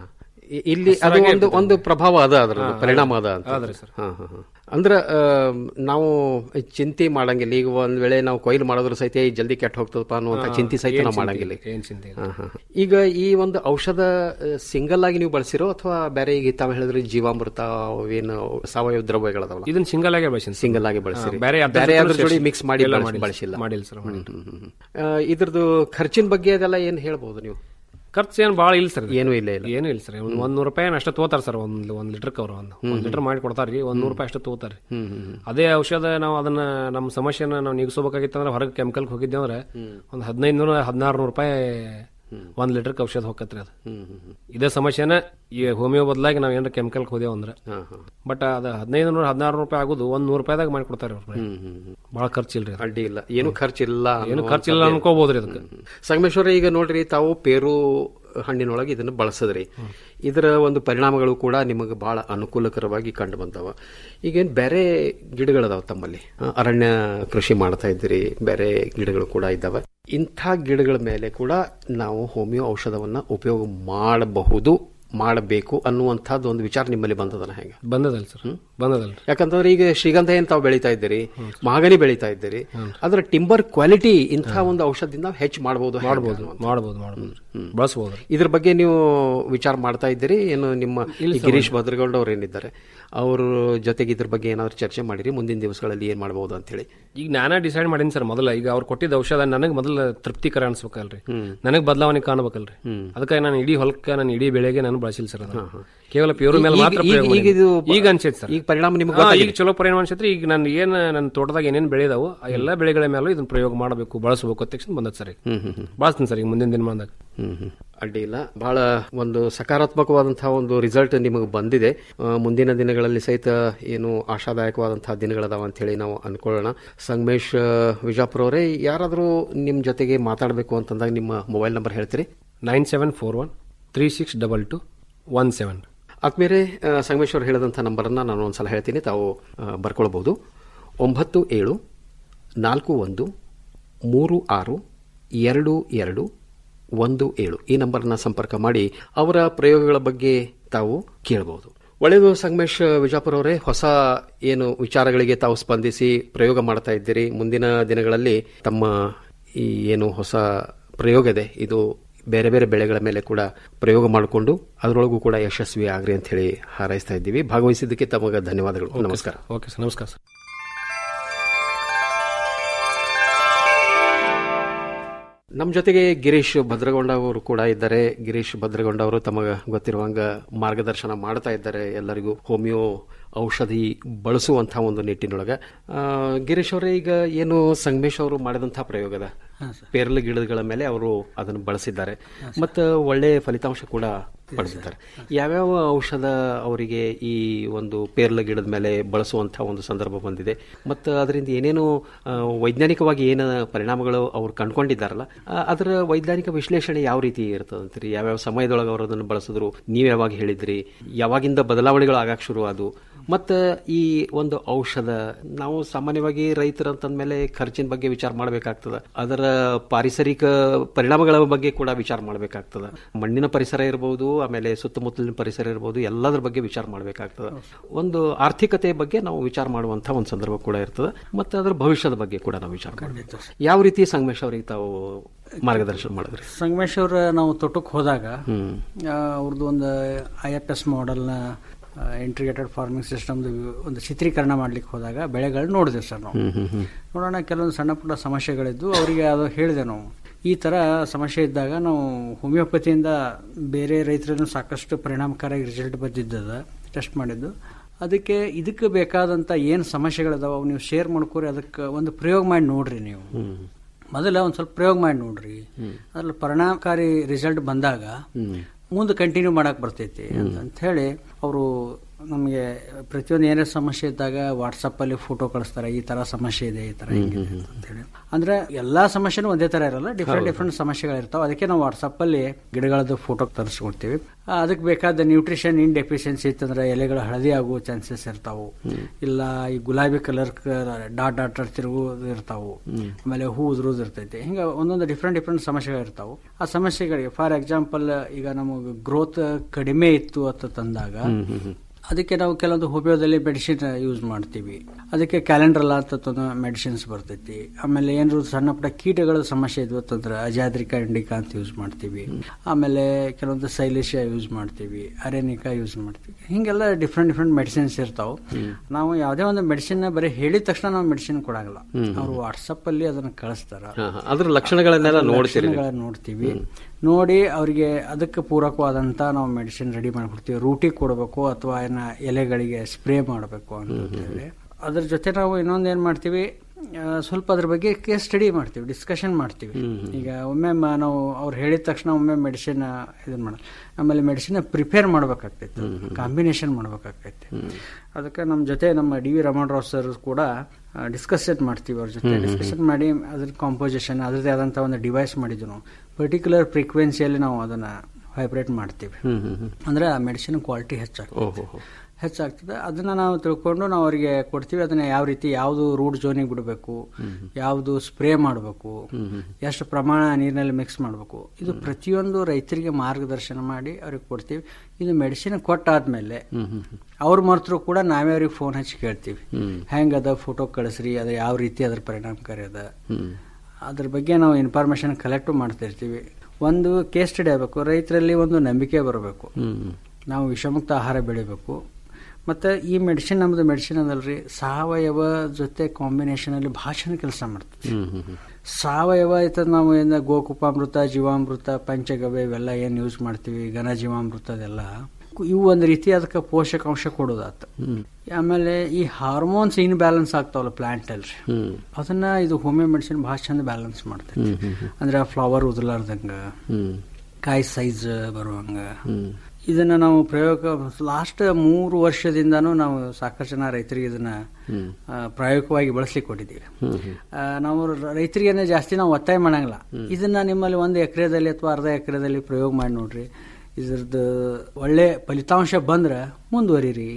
ಇ- ಇಲ್ಲಿ ಅದು ಹೆಸರಾಗೆ ಒಂದು ಇರ್ತದೆ. ಒಂದು ಪ್ರಭಾವ ಅದ ಅದರ ಹಾ, ಪರಿಣಾಮ ಅದ ಅಂತ ಅದ್ರಿ ಸರ್. ಹಾ, ಹಾ, ಹಾ. ಅಂದ್ರ ಆ, ನಾವು ಚಿಂತೆ ಮಾಡಂಗಿಲ್ಲ ಈಗ ಒಂದ್ ವೇಳೆ ನಾವು ಕೊಯ್ಲು ಮಾಡಿದ್ರು ಸಹಿತ ಈ ಜಲ್ದಿ ಕೆಟ್ಟ ಹೋಗ್ತದಪ್ಪ ಅನ್ನುವಂತ ಹಾ, ಚಿಂತೆ ಸಹಿತ ಏನ್ ನಾವು ಚಿಂತೆ ಮಾಡಂಗಿಲ್ಲ ಇಲ್ಲ, ಏನ್ ಚಿಂತೆ ಇಲ್ಲ. ಹಾ, ಹಾ, ಹಾ. ಈಗ ಈ ಒಂದು ಔಷಧ ಸಿಂಗಲ್ ಆಗಿ ನೀವು ಬಳಸಿರೋ ಅಥವಾ ಬೇರೆ ಈಗ ತಾವು ಹೇಳಿದ್ರೆ ಜೀವಾಮೃತ ಅವೇನು ಸಾವಯವ ದ್ರವ್ಯಗಳದಾವಲ್ಲ ಇದನ್ನ ಸಿಂಗಲ್ ಆಗಿ ಬಳಸಿನಿ ಸಿಂಗಲ್ ಆಗಿ ಬಳಸಿರಿ ಹಾ, ಬೇರೆ ಅರ್ಧ ಬೇರೆ ಜೊತೆ ಅದ್ರ ಜೋಡಿ ಸೇರ್ಸಿ- ಮಿಕ್ಸ್ ಮಾಡಿ ಎಲ್ಲ ಬಳಸಿ- ಮಾಡಿಲ್ಲ. ಬಳಸಿಲ್ಲ ಮಾಡಿಲ್ಲ ಸರ್, ಹ್ಮ್, ಹ್ಮ್, ಹ್ಮ್. ಆ, ಇದ್ರದ್ದು ಖರ್ಚಿನ ಬಗ್ಗೆ ಅದೆಲ್ಲ ಏನ್ ಹೇಳ್ಬೋದು ನೀವು ಖರ್ಚು ಏನು ಭಾಳ ಇಲ್ಲ ಸರ್ ಏನೂ ಇಲ್ಲ ಇಲ್ಲ ಏನೂ ಇಲ್ಲ ಸರ್ ಒಂದು ಒಂದ್ ನೂರು ರೂಪಾಯಿ ಅಷ್ಟೇ ತಗೋತಾರೆ ಸರ್ ಒಂದ್ ಒಂದ್ ಲೀಟರ್ಗೆ ಅವ್ರು ಒಂದು ಒಂದ್ ಲೀಟರ್ ಮಾಡಿ ಕೊಡ್ತಾರೆ ರೀ ಒಂದ್ ನೂರು ರೂಪಾಯಿ ಅಷ್ಟೇ ತಗೋತಾರೆ ಹ್ಮ್, ಹ್ಮ್, ಹ್ಮ್. ಅದೇ ಔಷಧ ನಾವು ಅದನ್ನ ನಮ್ಮ ಸಮಸ್ಯೆನ ನಾವು ನೀಗಿಸಬೇಕಾಗಿತ್ತು ಅಂದ್ರೆ ಹೊರಗೆ ಕೆಮಿಕಲ್ ಹೋಗಿದ್ದೆ ಅಂದ್ರೆ ಒಂದು ಹದಿನೈದು ನೂರ ಹದಿನಾರು ನೂರು ರೂಪಾಯಿ ಒಂದ್ ಲೀಟರ್ಗೆ ಔಷಧ ಹೋಗತ್ರಿ ಅದು ಇದೇ ಸಮಸ್ಯೆನ ಈ ಹೋಮಿಯೋ ಬದಲಾಗಿ ನಾವು ಏನಾರ ಕೆಮಿಕಲ್ ಹೋದೇವು ಅಂದ್ರೆ ಬಟ್ ಅದು ಹದಿನೈದು ನೂರ ಹದಿನಾರು ರೂಪಾಯಿ ಆಗುದು ಒಂದ್ ನೂರು ರೂಪಾಯಿದಾಗ ಮಾಡಿ ಕೊಡ್ತಾರೆ ಅವ್ರು ಭಾಳ ಖರ್ಚಿಲ್ರಿ ಅದು. ಅಡ್ಡಿ ಇಲ್ಲ ಏನು ಖರ್ಚಿಲ್ಲ ಏನು ಖರ್ಚಿಲ್ಲ ಅನ್ಕೋಬಹುದ್ರಿ ಅದಕ್ಕೆ ಸಂಗಮೇಶ್ವರ ಈಗ ನೋಡ್ರಿ ತಾವು ಪೇರು ಹಣ್ಣಿನೊಳಗೆ ಇದನ್ನು ಬಳಸದ್ರಿ ಇದರ ಒಂದು ಪರಿಣಾಮಗಳು ಕೂಡ ನಿಮಗೆ ಬಹಳ ಅನುಕೂಲಕರವಾಗಿ ಕಂಡು ಬಂದವ ಈಗೇನು ಬೇರೆ ಗಿಡಗಳದಾವ ತಮ್ಮಲ್ಲಿ ಆ, ಅರಣ್ಯ ಕೃಷಿ ಮಾಡ್ತಾ ಇದ್ದೀರಿ ಬೇರೆ ಗಿಡಗಳು ಕೂಡ ಇದ್ದಾವೆ ಇಂಥ ಗಿಡಗಳ ಮೇಲೆ ಕೂಡ ನಾವು ಹೋಮಿಯೋ ಔಷಧವನ್ನ ಉಪಯೋಗ ಮಾಡಬಹುದು ಮಾಡಬೇಕು ಅನ್ನುವಂಥದ್ದು ಒಂದು ವಿಚಾರ ನಿಮ್ಮಲ್ಲಿ ಬಂದದನ ಹೆಂಗ ಬಂದದಲ್ಲ ಸರ್ ಬಂದದಲ್ಲ ಯಾಕಂತಂದ್ರೆ ಈಗ ಶ್ರೀಗಂಧ ಏನ್ ತಾವು ಬೆಳೀತಾ ಇದ್ದೀರಿ ಮಹಾಗನಿ ಬೆಳೀತಾ ಇದ್ದೀರಿ ಅದರ ಟಿಂಬರ್ ಕ್ವಾಲಿಟಿ ಇಂಥ ಒಂದು ಔಷಧದಿಂದ ಹೆಚ್ಚು ಮಾಡಬಹುದು ಮಾಡ್ಬೋದು ಮಾಡ್ಬೋದು ಮಾಡ್ಬೋದು ಬಳಸ್ಬೋದು ಇದ್ರ ಬಗ್ಗೆ ನೀವು ವಿಚಾರ ಮಾಡ್ತಾ ಇದ್ದೀರಿ ಏನು ನಿಮ್ಮ ಈ ಗಿರೀಶ್ ಭದ್ರಗೌಡ ಅವ್ರು ಏನಿದ್ದಾರೆ ಅವ್ರ ಜೊತೆಗೆ ಇದ್ರ ಬಗ್ಗೆ ಏನಾದ್ರು ಚರ್ಚೆ ಮಾಡಿರಿ ಮುಂದಿನ ದಿವಸಗಳಲ್ಲಿ ಏನ್ ಮಾಡಬಹುದು ಅಂತ ಹೇಳಿ ಈಗ ನಾನೇ ಡಿಸೈಡ್ ಮಾಡೀನಿ ಸರ್ ಮೊದಲ ಈಗ ಅವ್ರು ಕೊಟ್ಟಿದ್ದ ಔಷಧ ನನಗೆ ಮೊದಲ ತೃಪ್ತಿಕರ ಅನ್ಸ್ಬೇಕಲ್ರಿ ನನಗೆ ಬದಲಾವಣೆ ಕಾಣಬೇಕಲ್ರಿ ಅದಕ್ಕೆ ನಾನು ಇಡೀ ಹೊಲಕ್ಕೆ ನಾನು ಇಡೀ ಬೆಳೆಗೆ ನಾನು ಬಳಸಿಲ್ಲ ಸರ್ ಅದನ್ನ. ಕೇವಲ ಪ್ಯೂರ್ ಮೇಲೆ ಈಗ- ಮಾತ್ರ ಈಗ- ಪ್ರಯೋಗ ಈಗ ಇದು ಮಾಡೀನಿ. ಈಗ ಅನ್ಸೈತೆ ಸರ್ ಈಗ ಪರಿಣಾಮ ನಿಮ್ಗೆ ಹಾ, ಗೊತ್ತಾಗಿದೆ. ಈಗ ಚಲೋ ಪರಿಣಾಮ ಅನ್ಸೈತ್ರಿ ಈಗ ನಾನು ಏನ್ ನನ್ನ ತೋಟದಾಗ ಏನೇನ್ ಬೆಳೆದಾವು ಆ ಎಲ್ಲಾ ಬೆಳೆಗಳ ಮೇಲೂ ಇದನ್ನ ಪ್ರಯೋಗ ಮಾಡಬೇಕು ಬಳಸಬೇಕು ಅಂತ ತಕ್ಷಣ ಬಂದದ್ ಸರ್ ಈಗ ಹ್ಮ್ ಹ್ಮ್ ಹ್ಮ್ ಬಳಸ್ತೀನಿ ಸರ್ ಈಗ ಮುಂದಿನ ದಿನಮಾನದಾಗ ಹ್ಮ್ ಹ್ಮ್. ಅಡ್ಡಿ ಇಲ್ಲ ಬಹಳ ಒಂದು ಸಕಾರಾತ್ಮಕವಾದಂತಹ ಒಂದು ರಿಸಲ್ಟ್ ನಿಮಗೆ ಬಂದಿದೆ ಆ, ಮುಂದಿನ ದಿನಗಳಲ್ಲಿ ಸಹಿತ ಏನು ಆಶಾದಾಯಕವಾದಂತಹ ದಿನಗಳದಾವ ಅಂತ ಹೇಳಿ ನಾವು ಅನ್ಕೊಳ್ಳೋಣ ಸಂಗಮೇಶ್ ಆ, ವಿಜಾಪುರ ಅವರೇ ಯಾರಾದರೂ ನಿಮ್ಮ ಜೊತೆಗೆ ಮಾತಾಡಬೇಕು ಅಂತಂದಾಗ ನಿಮ್ಮ ಮೊಬೈಲ್ ನಂಬರ್ ಹೇಳ್ತೀರಿ nine seven four one three six double two one seven ಆದ್ಮೇಲೆ ಆ, ಸಂಗಮೇಶ್ ಅವರು ಹೇಳಿದಂಥ ನಂಬರನ್ನು ನಾನು ಒಂದ್ಸಲ ಹೇಳ್ತೀನಿ ತಾವು ಆ, ಬರ್ಕೊಳ್ಬಹುದು ಒಂಬತ್ತು ಏಳು ನಾಲ್ಕು ಒಂದು ಮೂರು ಆರು ಎರಡು ಎರಡು ಒಂದು ಏಳು ಈ ನಂಬರ್ನ ಸಂಪರ್ಕ ಮಾಡಿ ಅವರ ಪ್ರಯೋಗಗಳ ಬಗ್ಗೆ ತಾವು ಕೇಳಬಹುದು ಒಳ್ಳೆಯದು ಸಂಗಮೇಶ್ ವಿಜಾಪುರ ಅವರೇ ಹೊಸ ಏನು ವಿಚಾರಗಳಿಗೆ ತಾವು ಸ್ಪಂದಿಸಿ ಪ್ರಯೋಗ ಮಾಡ್ತಾ ಇದ್ದೀರಿ ಮುಂದಿನ ದಿನಗಳಲ್ಲಿ ತಮ್ಮ ಈ ಏನು ಹೊಸ ಪ್ರಯೋಗ ಇದೆ ಇದು ಬೇರೆ ಬೇರೆ ಬೆಳೆಗಳ ಮೇಲೆ ಕೂಡ ಪ್ರಯೋಗ ಮಾಡಿಕೊಂಡು ಅದರೊಳಗೂ ಕೂಡ ಯಶಸ್ವಿ ಆಗ್ರಿ ಅಂತ ಹೇಳಿ ಹಾರೈಸ್ತಾ ಇದ್ದೀವಿ ಭಾಗವಹಿಸಿದ್ದಕ್ಕೆ ತಮಗೆ ಧನ್ಯವಾದಗಳು ನಮಸ್ಕಾರ ಓಕೆ ಸರ್ ನಮಸ್ಕಾರ ಸರ್ ನಮ್ಮ ಜೊತೆಗೆ ಗಿರೀಶ್ ಭದ್ರಗೊಂಡ ಅವರು ಕೂಡ ಇದ್ದಾರೆ ಗಿರೀಶ್ ಭದ್ರಗೊಂಡ ಅವರು ತಮಗೆ ಗೊತ್ತಿರುವಂಗ ಮಾರ್ಗದರ್ಶನ ಮಾಡ್ತಾ ಇದ್ದಾರೆ ಎಲ್ಲರಿಗೂ ಹೋಮಿಯೋ ಔಷಧಿ ಬಳಸುವಂತಹ ಒಂದು ನಿಟ್ಟಿನೊಳಗ ಆ, ಗಿರೀಶ್ ಅವರೇ ಈಗ ಏನು ಸಂಗಮೇಶ್ ಅವರು ಮಾಡಿದಂತಹ ಪ್ರಯೋಗದ ಪೇರಲ ಗಿಡಗಳ ಮೇಲೆ ಅವರು ಅದನ್ನು ಬಳಸಿದ್ದಾರೆ ಮತ್ತು ಒಳ್ಳೆ ಫಲಿತಾಂಶ ಕೂಡ ಪಡೆದಿದ್ದಾರೆ ಯಾವ್ಯಾವ ಔಷಧ ಅವರಿಗೆ ಈ ಒಂದು ಪೇರ್ಲ ಗಿಡದ ಮೇಲೆ ಬಳಸುವಂತಹ ಒಂದು ಸಂದರ್ಭ ಬಂದಿದೆ ಮತ್ತು ಅದರಿಂದ ಏನೇನು ಆ, ವೈಜ್ಞಾನಿಕವಾಗಿ ಏನು ಪರಿಣಾಮಗಳು ಅವ್ರು ಕಂಡುಕೊಂಡಿದ್ದಾರಲ್ಲ ಆ, ಅದರ ವೈಜ್ಞಾನಿಕ ವಿಶ್ಲೇಷಣೆ ಯಾವ ರೀತಿ ಇರ್ತದೆ ಅಂತೀರಿ ಯಾವ್ಯಾವ ಸಮಯದೊಳಗೆ ಅವರು ಅದನ್ನು ಬಳಸಿದ್ರು ನೀವು ಯಾವಾಗ ಹೇಳಿದ್ರಿ ಯಾವಾಗಿಂದ ಬದಲಾವಣೆಗಳು ಆಗಕ್ಕೆ ಶುರು ಆದವು ಮತ್ತು ಈ ಒಂದು ಔಷಧ ನಾವು ಸಾಮಾನ್ಯವಾಗಿ ರೈತರು ಅಂತಂದ್ಮೇಲೆ ಖರ್ಚಿನ ಬಗ್ಗೆ ವಿಚಾರ ಮಾಡಬೇಕಾಗ್ತದೆ ಅದರ ಪಾರಿಸರಿಕ ಪರಿಣಾಮಗಳ ಬಗ್ಗೆ ಕೂಡ ವಿಚಾರ ಮಾಡಬೇಕಾಗ್ತದೆ ಮಣ್ಣಿನ ಪರಿಸರ ಇರಬಹುದು ಆಮೇಲೆ ಸುತ್ತಮುತ್ತಲಿನ ಪರಿಸರ ಇರಬಹುದು ಎಲ್ಲದರ ಬಗ್ಗೆ ವಿಚಾರ ಮಾಡಬೇಕಾಗ್ತದೆ ಒಂದು ಆರ್ಥಿಕತೆ ಬಗ್ಗೆ ನಾವು ವಿಚಾರ ಮಾಡುವಂತ ಒಂದು ಸಂದರ್ಭ ಕೂಡ ಇರ್ತದೆ ಮತ್ತು ಅದರ ಭವಿಷ್ಯದ ಬಗ್ಗೆ ಕೂಡ ನಾವು ವಿಚಾರ ಮಾಡಬೇಕು ಯಾವ ರೀತಿ ಸಂಗಮೇಶ್ ಅವರಿಗೆ ತಾವು ಮಾರ್ಗದರ್ಶನ ಮಾಡಿದ್ರಿ ಸಂಗಮೇಶ್ ಅವ್ರ ನಾವು ತೋಟಕ್ಕೆ ಹೋದಾಗ ಹ್ಮ್ ಆ, ಅವ್ರದ್ದು ಒಂದು ಐ ಎಫ್ ಎಸ್ ಮಾಡೆಲ್ನ ಇಂಟಿಗ್ರೇಟೆಡ್ ಫಾರ್ಮಿಂಗ್ ಸಿಸ್ಟಮ್ದು ಒಂದು ಚಿತ್ರೀಕರಣ ಮಾಡ್ಲಿಕ್ಕೆ ಹೋದಾಗ ಬೆಳೆಗಳು ನೋಡಿದೆ ಸರ್ ನಾವು ಹ್ಮ್ ಹ್ಮ್ ಹ್ಮ್ ನೋಡೋಣ ಕೆಲವೊಂದು ಸಣ್ಣ ಪುಟ್ಟ ಸಮಸ್ಯೆಗಳಿದ್ದು ಅವರಿಗೆ ಅದು ಹೇಳಿದೆ ನಾವು ಈ ಥರ ಸಮಸ್ಯೆ ಇದ್ದಾಗ ನಾವು ಹೋಮಿಯೋಪತಿಯಿಂದ ಬೇರೆ ರೈತರನ್ನು ಸಾಕಷ್ಟು ಪರಿಣಾಮಕಾರಿಯಾಗಿ ರಿಸಲ್ಟ್ ಬಂದಿದ್ದದ ಟೆಸ್ಟ್ ಮಾಡಿದ್ದು ಅದಕ್ಕೆ ಇದಕ್ಕೆ ಬೇಕಾದಂಥ ಏನು ಸಮಸ್ಯೆಗಳಿದಾವೆ ಅವು ನೀವು ಶೇರ್ ಮಾಡ್ಕೊರಿ ಅದಕ್ಕೆ ಒಂದು ಪ್ರಯೋಗ ಮಾಡಿ ನೋಡ್ರಿ ನೀವು ಮೊದಲ ಒಂದು ಸ್ವಲ್ಪ ಪ್ರಯೋಗ ಮಾಡಿ ನೋಡ್ರಿ ಅದ್ರಲ್ಲಿ ಪರಿಣಾಮಕಾರಿ ರಿಸಲ್ಟ್ ಬಂದಾಗ ಮುಂದೆ ಕಂಟಿನ್ಯೂ ಮಾಡಕ್ ಬರ್ತೈತಿ ಅಂತ ಅಂತ ಹೇಳಿ ಅವರು ನಮಗೆ ಪ್ರತಿಯೊಂದು ಏನೇ ಸಮಸ್ಯೆ ಇದ್ದಾಗ ವಾಟ್ಸಪ್ ಅಲ್ಲಿ ಫೋಟೋ ಕಳಿಸ್ತಾರೆ ಈ ತರ ಸಮಸ್ಯೆ ಇದೆ ಈ ತರ ಹಿಂಗಿದೆ ಅಂತ ಹೇಳಿ ಅಂದ್ರೆ ಎಲ್ಲಾ ಸಮಸ್ಯೆನೂ ಒಂದೇ ತರ ಇರಲ್ಲ ಡಿಫ್ರೆಂಟ್ ಹೌದು. ಡಿಫ್ರೆಂಟ್ ಸಮಸ್ಯೆಗಳಿರ್ತಾವೆ ಅದಕ್ಕೆ ನಾವು ವಾಟ್ಸಪ್ ಅಲ್ಲಿ ಗಿಡಗಳದ್ದು ಫೋಟೋ ತರಿಸ್ಕೊಡ್ತೀವಿ ಆ, ಅದಕ್ಕೆ ಬೇಕಾದ ನ್ಯೂಟ್ರಿಷನ್ ಇನ್ ಡೆಫಿಷಿಯನ್ಸಿ ಇತ್ತಂದ್ರೆ ಎಲೆಗಳು ಹಳದಿ ಆಗೋ ಚಾನ್ಸಸ್ ಇರ್ತಾವು ಇಲ್ಲ ಈ ಗುಲಾಬಿ ಕಲರ್ ಡಾಟ್ ಡಾಟ್ ತಿರುಗೋದು ಇರ್ತಾವು ಆಮೇಲೆ ಹೂ ಉದುರೋದು ಇರ್ತೈತಿ ಹಿಂಗ ಒಂದೊಂದು ಡಿಫ್ರೆಂಟ್ ಡಿಫ್ರೆಂಟ್ ಸಮಸ್ಯೆಗಳು ಇರ್ತಾವು ಆ ಸಮಸ್ಯೆಗಳಿಗೆ ಫಾರ್ ಎಕ್ಸಾಂಪಲ್ ಈಗ ನಮಗೆ ಗ್ರೋತ್ ಕಡಿಮೆ ಇತ್ತು ಅಂತ ತಂದಾಗ ಅದಕ್ಕೆ ನಾವು ಕೆಲವೊಂದು ಹೋಮಿಯೋದಲ್ಲಿ ಮೆಡಿಸಿನ್ ಯೂಸ್ ಮಾಡ್ತೀವಿ ಅದಕ್ಕೆ ಕ್ಯಾಲೆಂಡ್ರಲ್ಲ ಅಂತ ಮೆಡಿಸಿನ್ಸ್ ಬರ್ತೈತಿ ಆಮೇಲೆ ಏನಾದ್ರು ಸಣ್ಣ ಪುಟ್ಟ ಕೀಟಗಳ ಸಮಸ್ಯೆ ಇದ್ವು ಅಂತಂದ್ರೆ ಅಜಾದ್ರಿಕಾ ಇಂಡಿಕಾ ಅಂತ ಯೂಸ್ ಮಾಡ್ತೀವಿ ಆಮೇಲೆ ಕೆಲವೊಂದು ಸೈಲೇಶಿಯಾ ಯೂಸ್ ಮಾಡ್ತೀವಿ ಅರೆನಿಕಾ ಯೂಸ್ ಮಾಡ್ತೀವಿ ಹಿಂಗೆಲ್ಲ ಡಿಫ್ರೆಂಟ್ ಡಿಫ್ರೆಂಟ್ ಮೆಡಿಸಿನ್ಸ್ ಇರ್ತಾವೆ ನಾವು ಯಾವುದೇ ಒಂದು ಮೆಡಿಸಿನ್ ಬರೀ ಹೇಳಿದ ತಕ್ಷಣ ನಾವು ಮೆಡಿಸಿನ್ ಕೊಡಂಗಿಲ್ಲ ಹ್ಮ್. ಅವರು ವಾಟ್ಸಪ್ ಅಲ್ಲಿ ಅದನ್ನ ಕಳಿಸ್ತಾರ ಹಾ, ಹಾ. ಅದ್ರ ಲಕ್ಷಣಗಳನ್ನೆಲ್ಲ ಅದ್ರ ನೋಡ್ತೀರಿ ನೀವು? ಲಕ್ಷಣಗಳನ್ನ ನೋಡ್ತೀವಿ ನೋಡಿ ಅವರಿಗೆ ಅದಕ್ಕೆ ಪೂರಕವಾದಂತ ನಾವು ಮೆಡಿಸಿನ್ ರೆಡಿ ಮಾಡ್ಕೊಡ್ತೀವಿ ರೂಟಿ ಕೊಡಬೇಕು ಅಥವಾ ಏನ ಎಲೆಗಳಿಗೆ ಸ್ಪ್ರೇ ಮಾಡಬೇಕು ಅಂತ ಹೇಳಿ ಅದ್ರ ಜೊತೆ ನಾವು ಇನ್ನೊಂದು ಏನ್ ಮಾಡ್ತೀವಿ ಆ, ಸ್ವಲ್ಪ ಅದ್ರ ಬಗ್ಗೆ ಕೇಸ್ ಸ್ಟಡಿ ಮಾಡ್ತೀವಿ ಡಿಸ್ಕಷನ್ ಮಾಡ್ತೀವಿ ಈಗ ಒಮ್ಮೆ ಮ- ನಾವು ಅವ್ರು ಹೇಳಿದ ತಕ್ಷಣ ಒಮ್ಮೆ ಮೆಡಿಸಿನ್ ಇದನ್ನ ಮಾಡ ಆಮೇಲೆ ಮೆಡಿಸಿನ್ ಪ್ರಿಪೇರ್ ಮಾಡ್ಬೇಕಾಗ್ತೈತಿ ಕಾಂಬಿನೇಷನ್ ಮಾಡ್ಬೇಕಾಗ್ತೈತಿ ಅದಕ್ಕೆ ನಮ್ಮ ಜೊತೆ ನಮ್ಮ D V Ramana Rao sir ಕೂಡ ಡಿಸ್ಕಷನ್ ಮಾಡ್ತೀವಿ ಅವ್ರ ಜೊತೆ ಹ್ಮ್, ಹ್ಮ್, ಡಿಸ್ಕಷನ್ ಮಾಡಿ ಅದ್ರ ಕಾಂಪೋಸಿಷನ್ ಅದ್ರದ್ದೇ ಆದಂತ ಒಂದು ಡಿವೈಸ್ ಮಾಡಿದ್ವಿ ನಾವು ಪರ್ಟಿಕ್ಯುಲರ್ ಫ್ರೀಕ್ವೆನ್ಸಿಯಲ್ಲಿ ನಾವು ಅದನ್ನ ವೈಬ್ರೇಟ್ ಮಾಡ್ತೀವಿ ಹ್ಮ್, ಹ್ಮ್, ಹ್ಮ್. ಅಂದ್ರೆ ಆ ಮೆಡಿಸಿನ್ ಕ್ವಾಲಿಟಿ ಹೆಚ್ಚಾಗ್ತದೆ ಓಹೋ ಹೋ. ಹೆಚ್ಚಾಗ್ತದೆ ಅದನ್ನ ನಾವು ತಿಳ್ಕೊಂಡು ನಾವು ಅವರಿಗೆ ಕೊಡ್ತೀವಿ ಅದನ್ನ ಯಾವ ರೀತಿ ಯಾವುದು ರೂಟ್ ಜೋನಿಗೆ ಬಿಡಬೇಕು ಯಾವುದು ಸ್ಪ್ರೇ ಮಾಡಬೇಕು ಎಷ್ಟು ಪ್ರಮಾಣ ನೀರಿನಲ್ಲಿ ಮಿಕ್ಸ್ ಮಾಡಬೇಕು ಇದು ಪ್ರತಿಯೊಂದು ರೈತರಿಗೆ ಮಾರ್ಗದರ್ಶನ ಮಾಡಿ ಅವ್ರಿಗೆ ಕೊಡ್ತೀವಿ ಇದು ಮೆಡಿಸಿನ್ ಕೊಟ್ಟಾದ್ಮೇಲೆ ಅವ್ರ ಮರ್ತರು ಕೂಡ ನಾವೇ ಅವ್ರಿಗೆ ಫೋನ್ ಹಚ್ಚಿ ಕೇಳ್ತೀವಿ ಹೆಂಗದ ಫೋಟೋ ಕಳಿಸ್ರಿ ಅದು ಯಾವ ರೀತಿ ಅದ್ರ ಪರಿಣಾಮಕಾರಿ ಅದ ಅದ್ರ ಬಗ್ಗೆ ನಾವು ಇನ್ಫಾರ್ಮೇಶನ್ ಕಲೆಕ್ಟ್ ಮಾಡ್ತಾ ಇರ್ತೀವಿ ಒಂದು ಕೇಸ್ ಸ್ಟಡಿ ಆಗಬೇಕು ರೈತರಲ್ಲಿ ಒಂದು ನಂಬಿಕೆ ಬರಬೇಕು ನಾವು ವಿಷಮುಕ್ತ ಆಹಾರ ಬೆಳಿಬೇಕು ಮತ್ತು ಈ ಮೆಡಿಸಿನ್ ನಮ್ಮದು ಮೆಡಿಸಿನ್ ಅದಲ್ರಿ ಸಾವಯವ ಜೊತೆ ಕಾಂಬಿನೇಷನ್ ಅಲ್ಲಿ ಭಾಷಣ ಕೆಲಸ ಮಾಡ್ತದೆ ಹ್ಮ್, ಹ್ಮ್, ಹ್ಮ್. ಸಾವಯವ ಆಯ್ತದ ನಾವು ಏನು ಗೋಕುಪಾಮೃತ ಜೀವಾಮೃತ ಪಂಚಗವ್ಯ ಇವೆಲ್ಲ ಏನು ಯೂಸ್ ಮಾಡ್ತೀವಿ ಘನ ಜೀವಾಮೃತ ಅದೆಲ್ಲ ಇವು ಒಂದು ರೀತಿ ಅದಕ್ಕೆ ಪೋಷಕಾಂಶ ಕೊಡೋದಾತ ಹ್ಮ್. ಆಮೇಲೆ ಈ ಹಾರ್ಮೋನ್ಸ್ ಇನ್ ಬ್ಯಾಲೆನ್ಸ್ ಆಗ್ತಾವಲ್ಲ ಪ್ಲಾಂಟ್ ಅಲ್ರಿ ಹ್ಮ್. ಅದನ್ನ ಇದು ಹೋಮಿಯೋ ಮೆಡಿಸಿನ್ ಭಾಳ ಚಂದ ಬ್ಯಾಲೆನ್ಸ್ ಮಾಡ್ತೈತಿ ಹ್ಮ್, ಹ್ಮ್, ಹ್ಮ್. ಅಂದ್ರೆ ಫ್ಲವರ್ ಉದಲಾರ್ದಂಗ ಹ್ಮ್. ಕಾಯಿ ಸೈಜ್ ಬರುವಂಗ ಹ್ಮ್. ಇದನ್ನ ನಾವು ಪ್ರಯೋಗ ಲಾಸ್ಟ್ ಮೂರು ವರ್ಷದಿಂದಾನು ನಾವು ಸಾಕಷ್ಟು ಜನ ರೈತರಿಗೆ ಇದನ್ನ ಹ್ಮ್. ಆ, ಪ್ರಾಯೋಗಿಕವಾಗಿ ಬಳಸ್ಲಿಕ್ಕೆ ಕೊಟ್ಟಿದ್ದೀವಿ ಹ್ಮ್, ಹ್ಮ್. ಆ, ನಾವು ರ- ರೈತರಿಗೆ ಜಾಸ್ತಿ ನಾವು ಒತ್ತಾಯ ಮಾಡಂಗಿಲ್ಲ ಇದನ್ನ ನಿಮ್ಮಲ್ಲಿ ಒಂದು ಎಕರೆದಲ್ಲಿ ಅಥವಾ ಅರ್ಧ ಎಕರೆದಲ್ಲಿ ಪ್ರಯೋಗ ಮಾಡಿ ನೋಡ್ರಿ ಇದ್ರದ್ದು ಒಳ್ಳೆ ಫಲಿತಾಂಶ ಬಂದ್ರ ಮುಂದುವರಿರಿ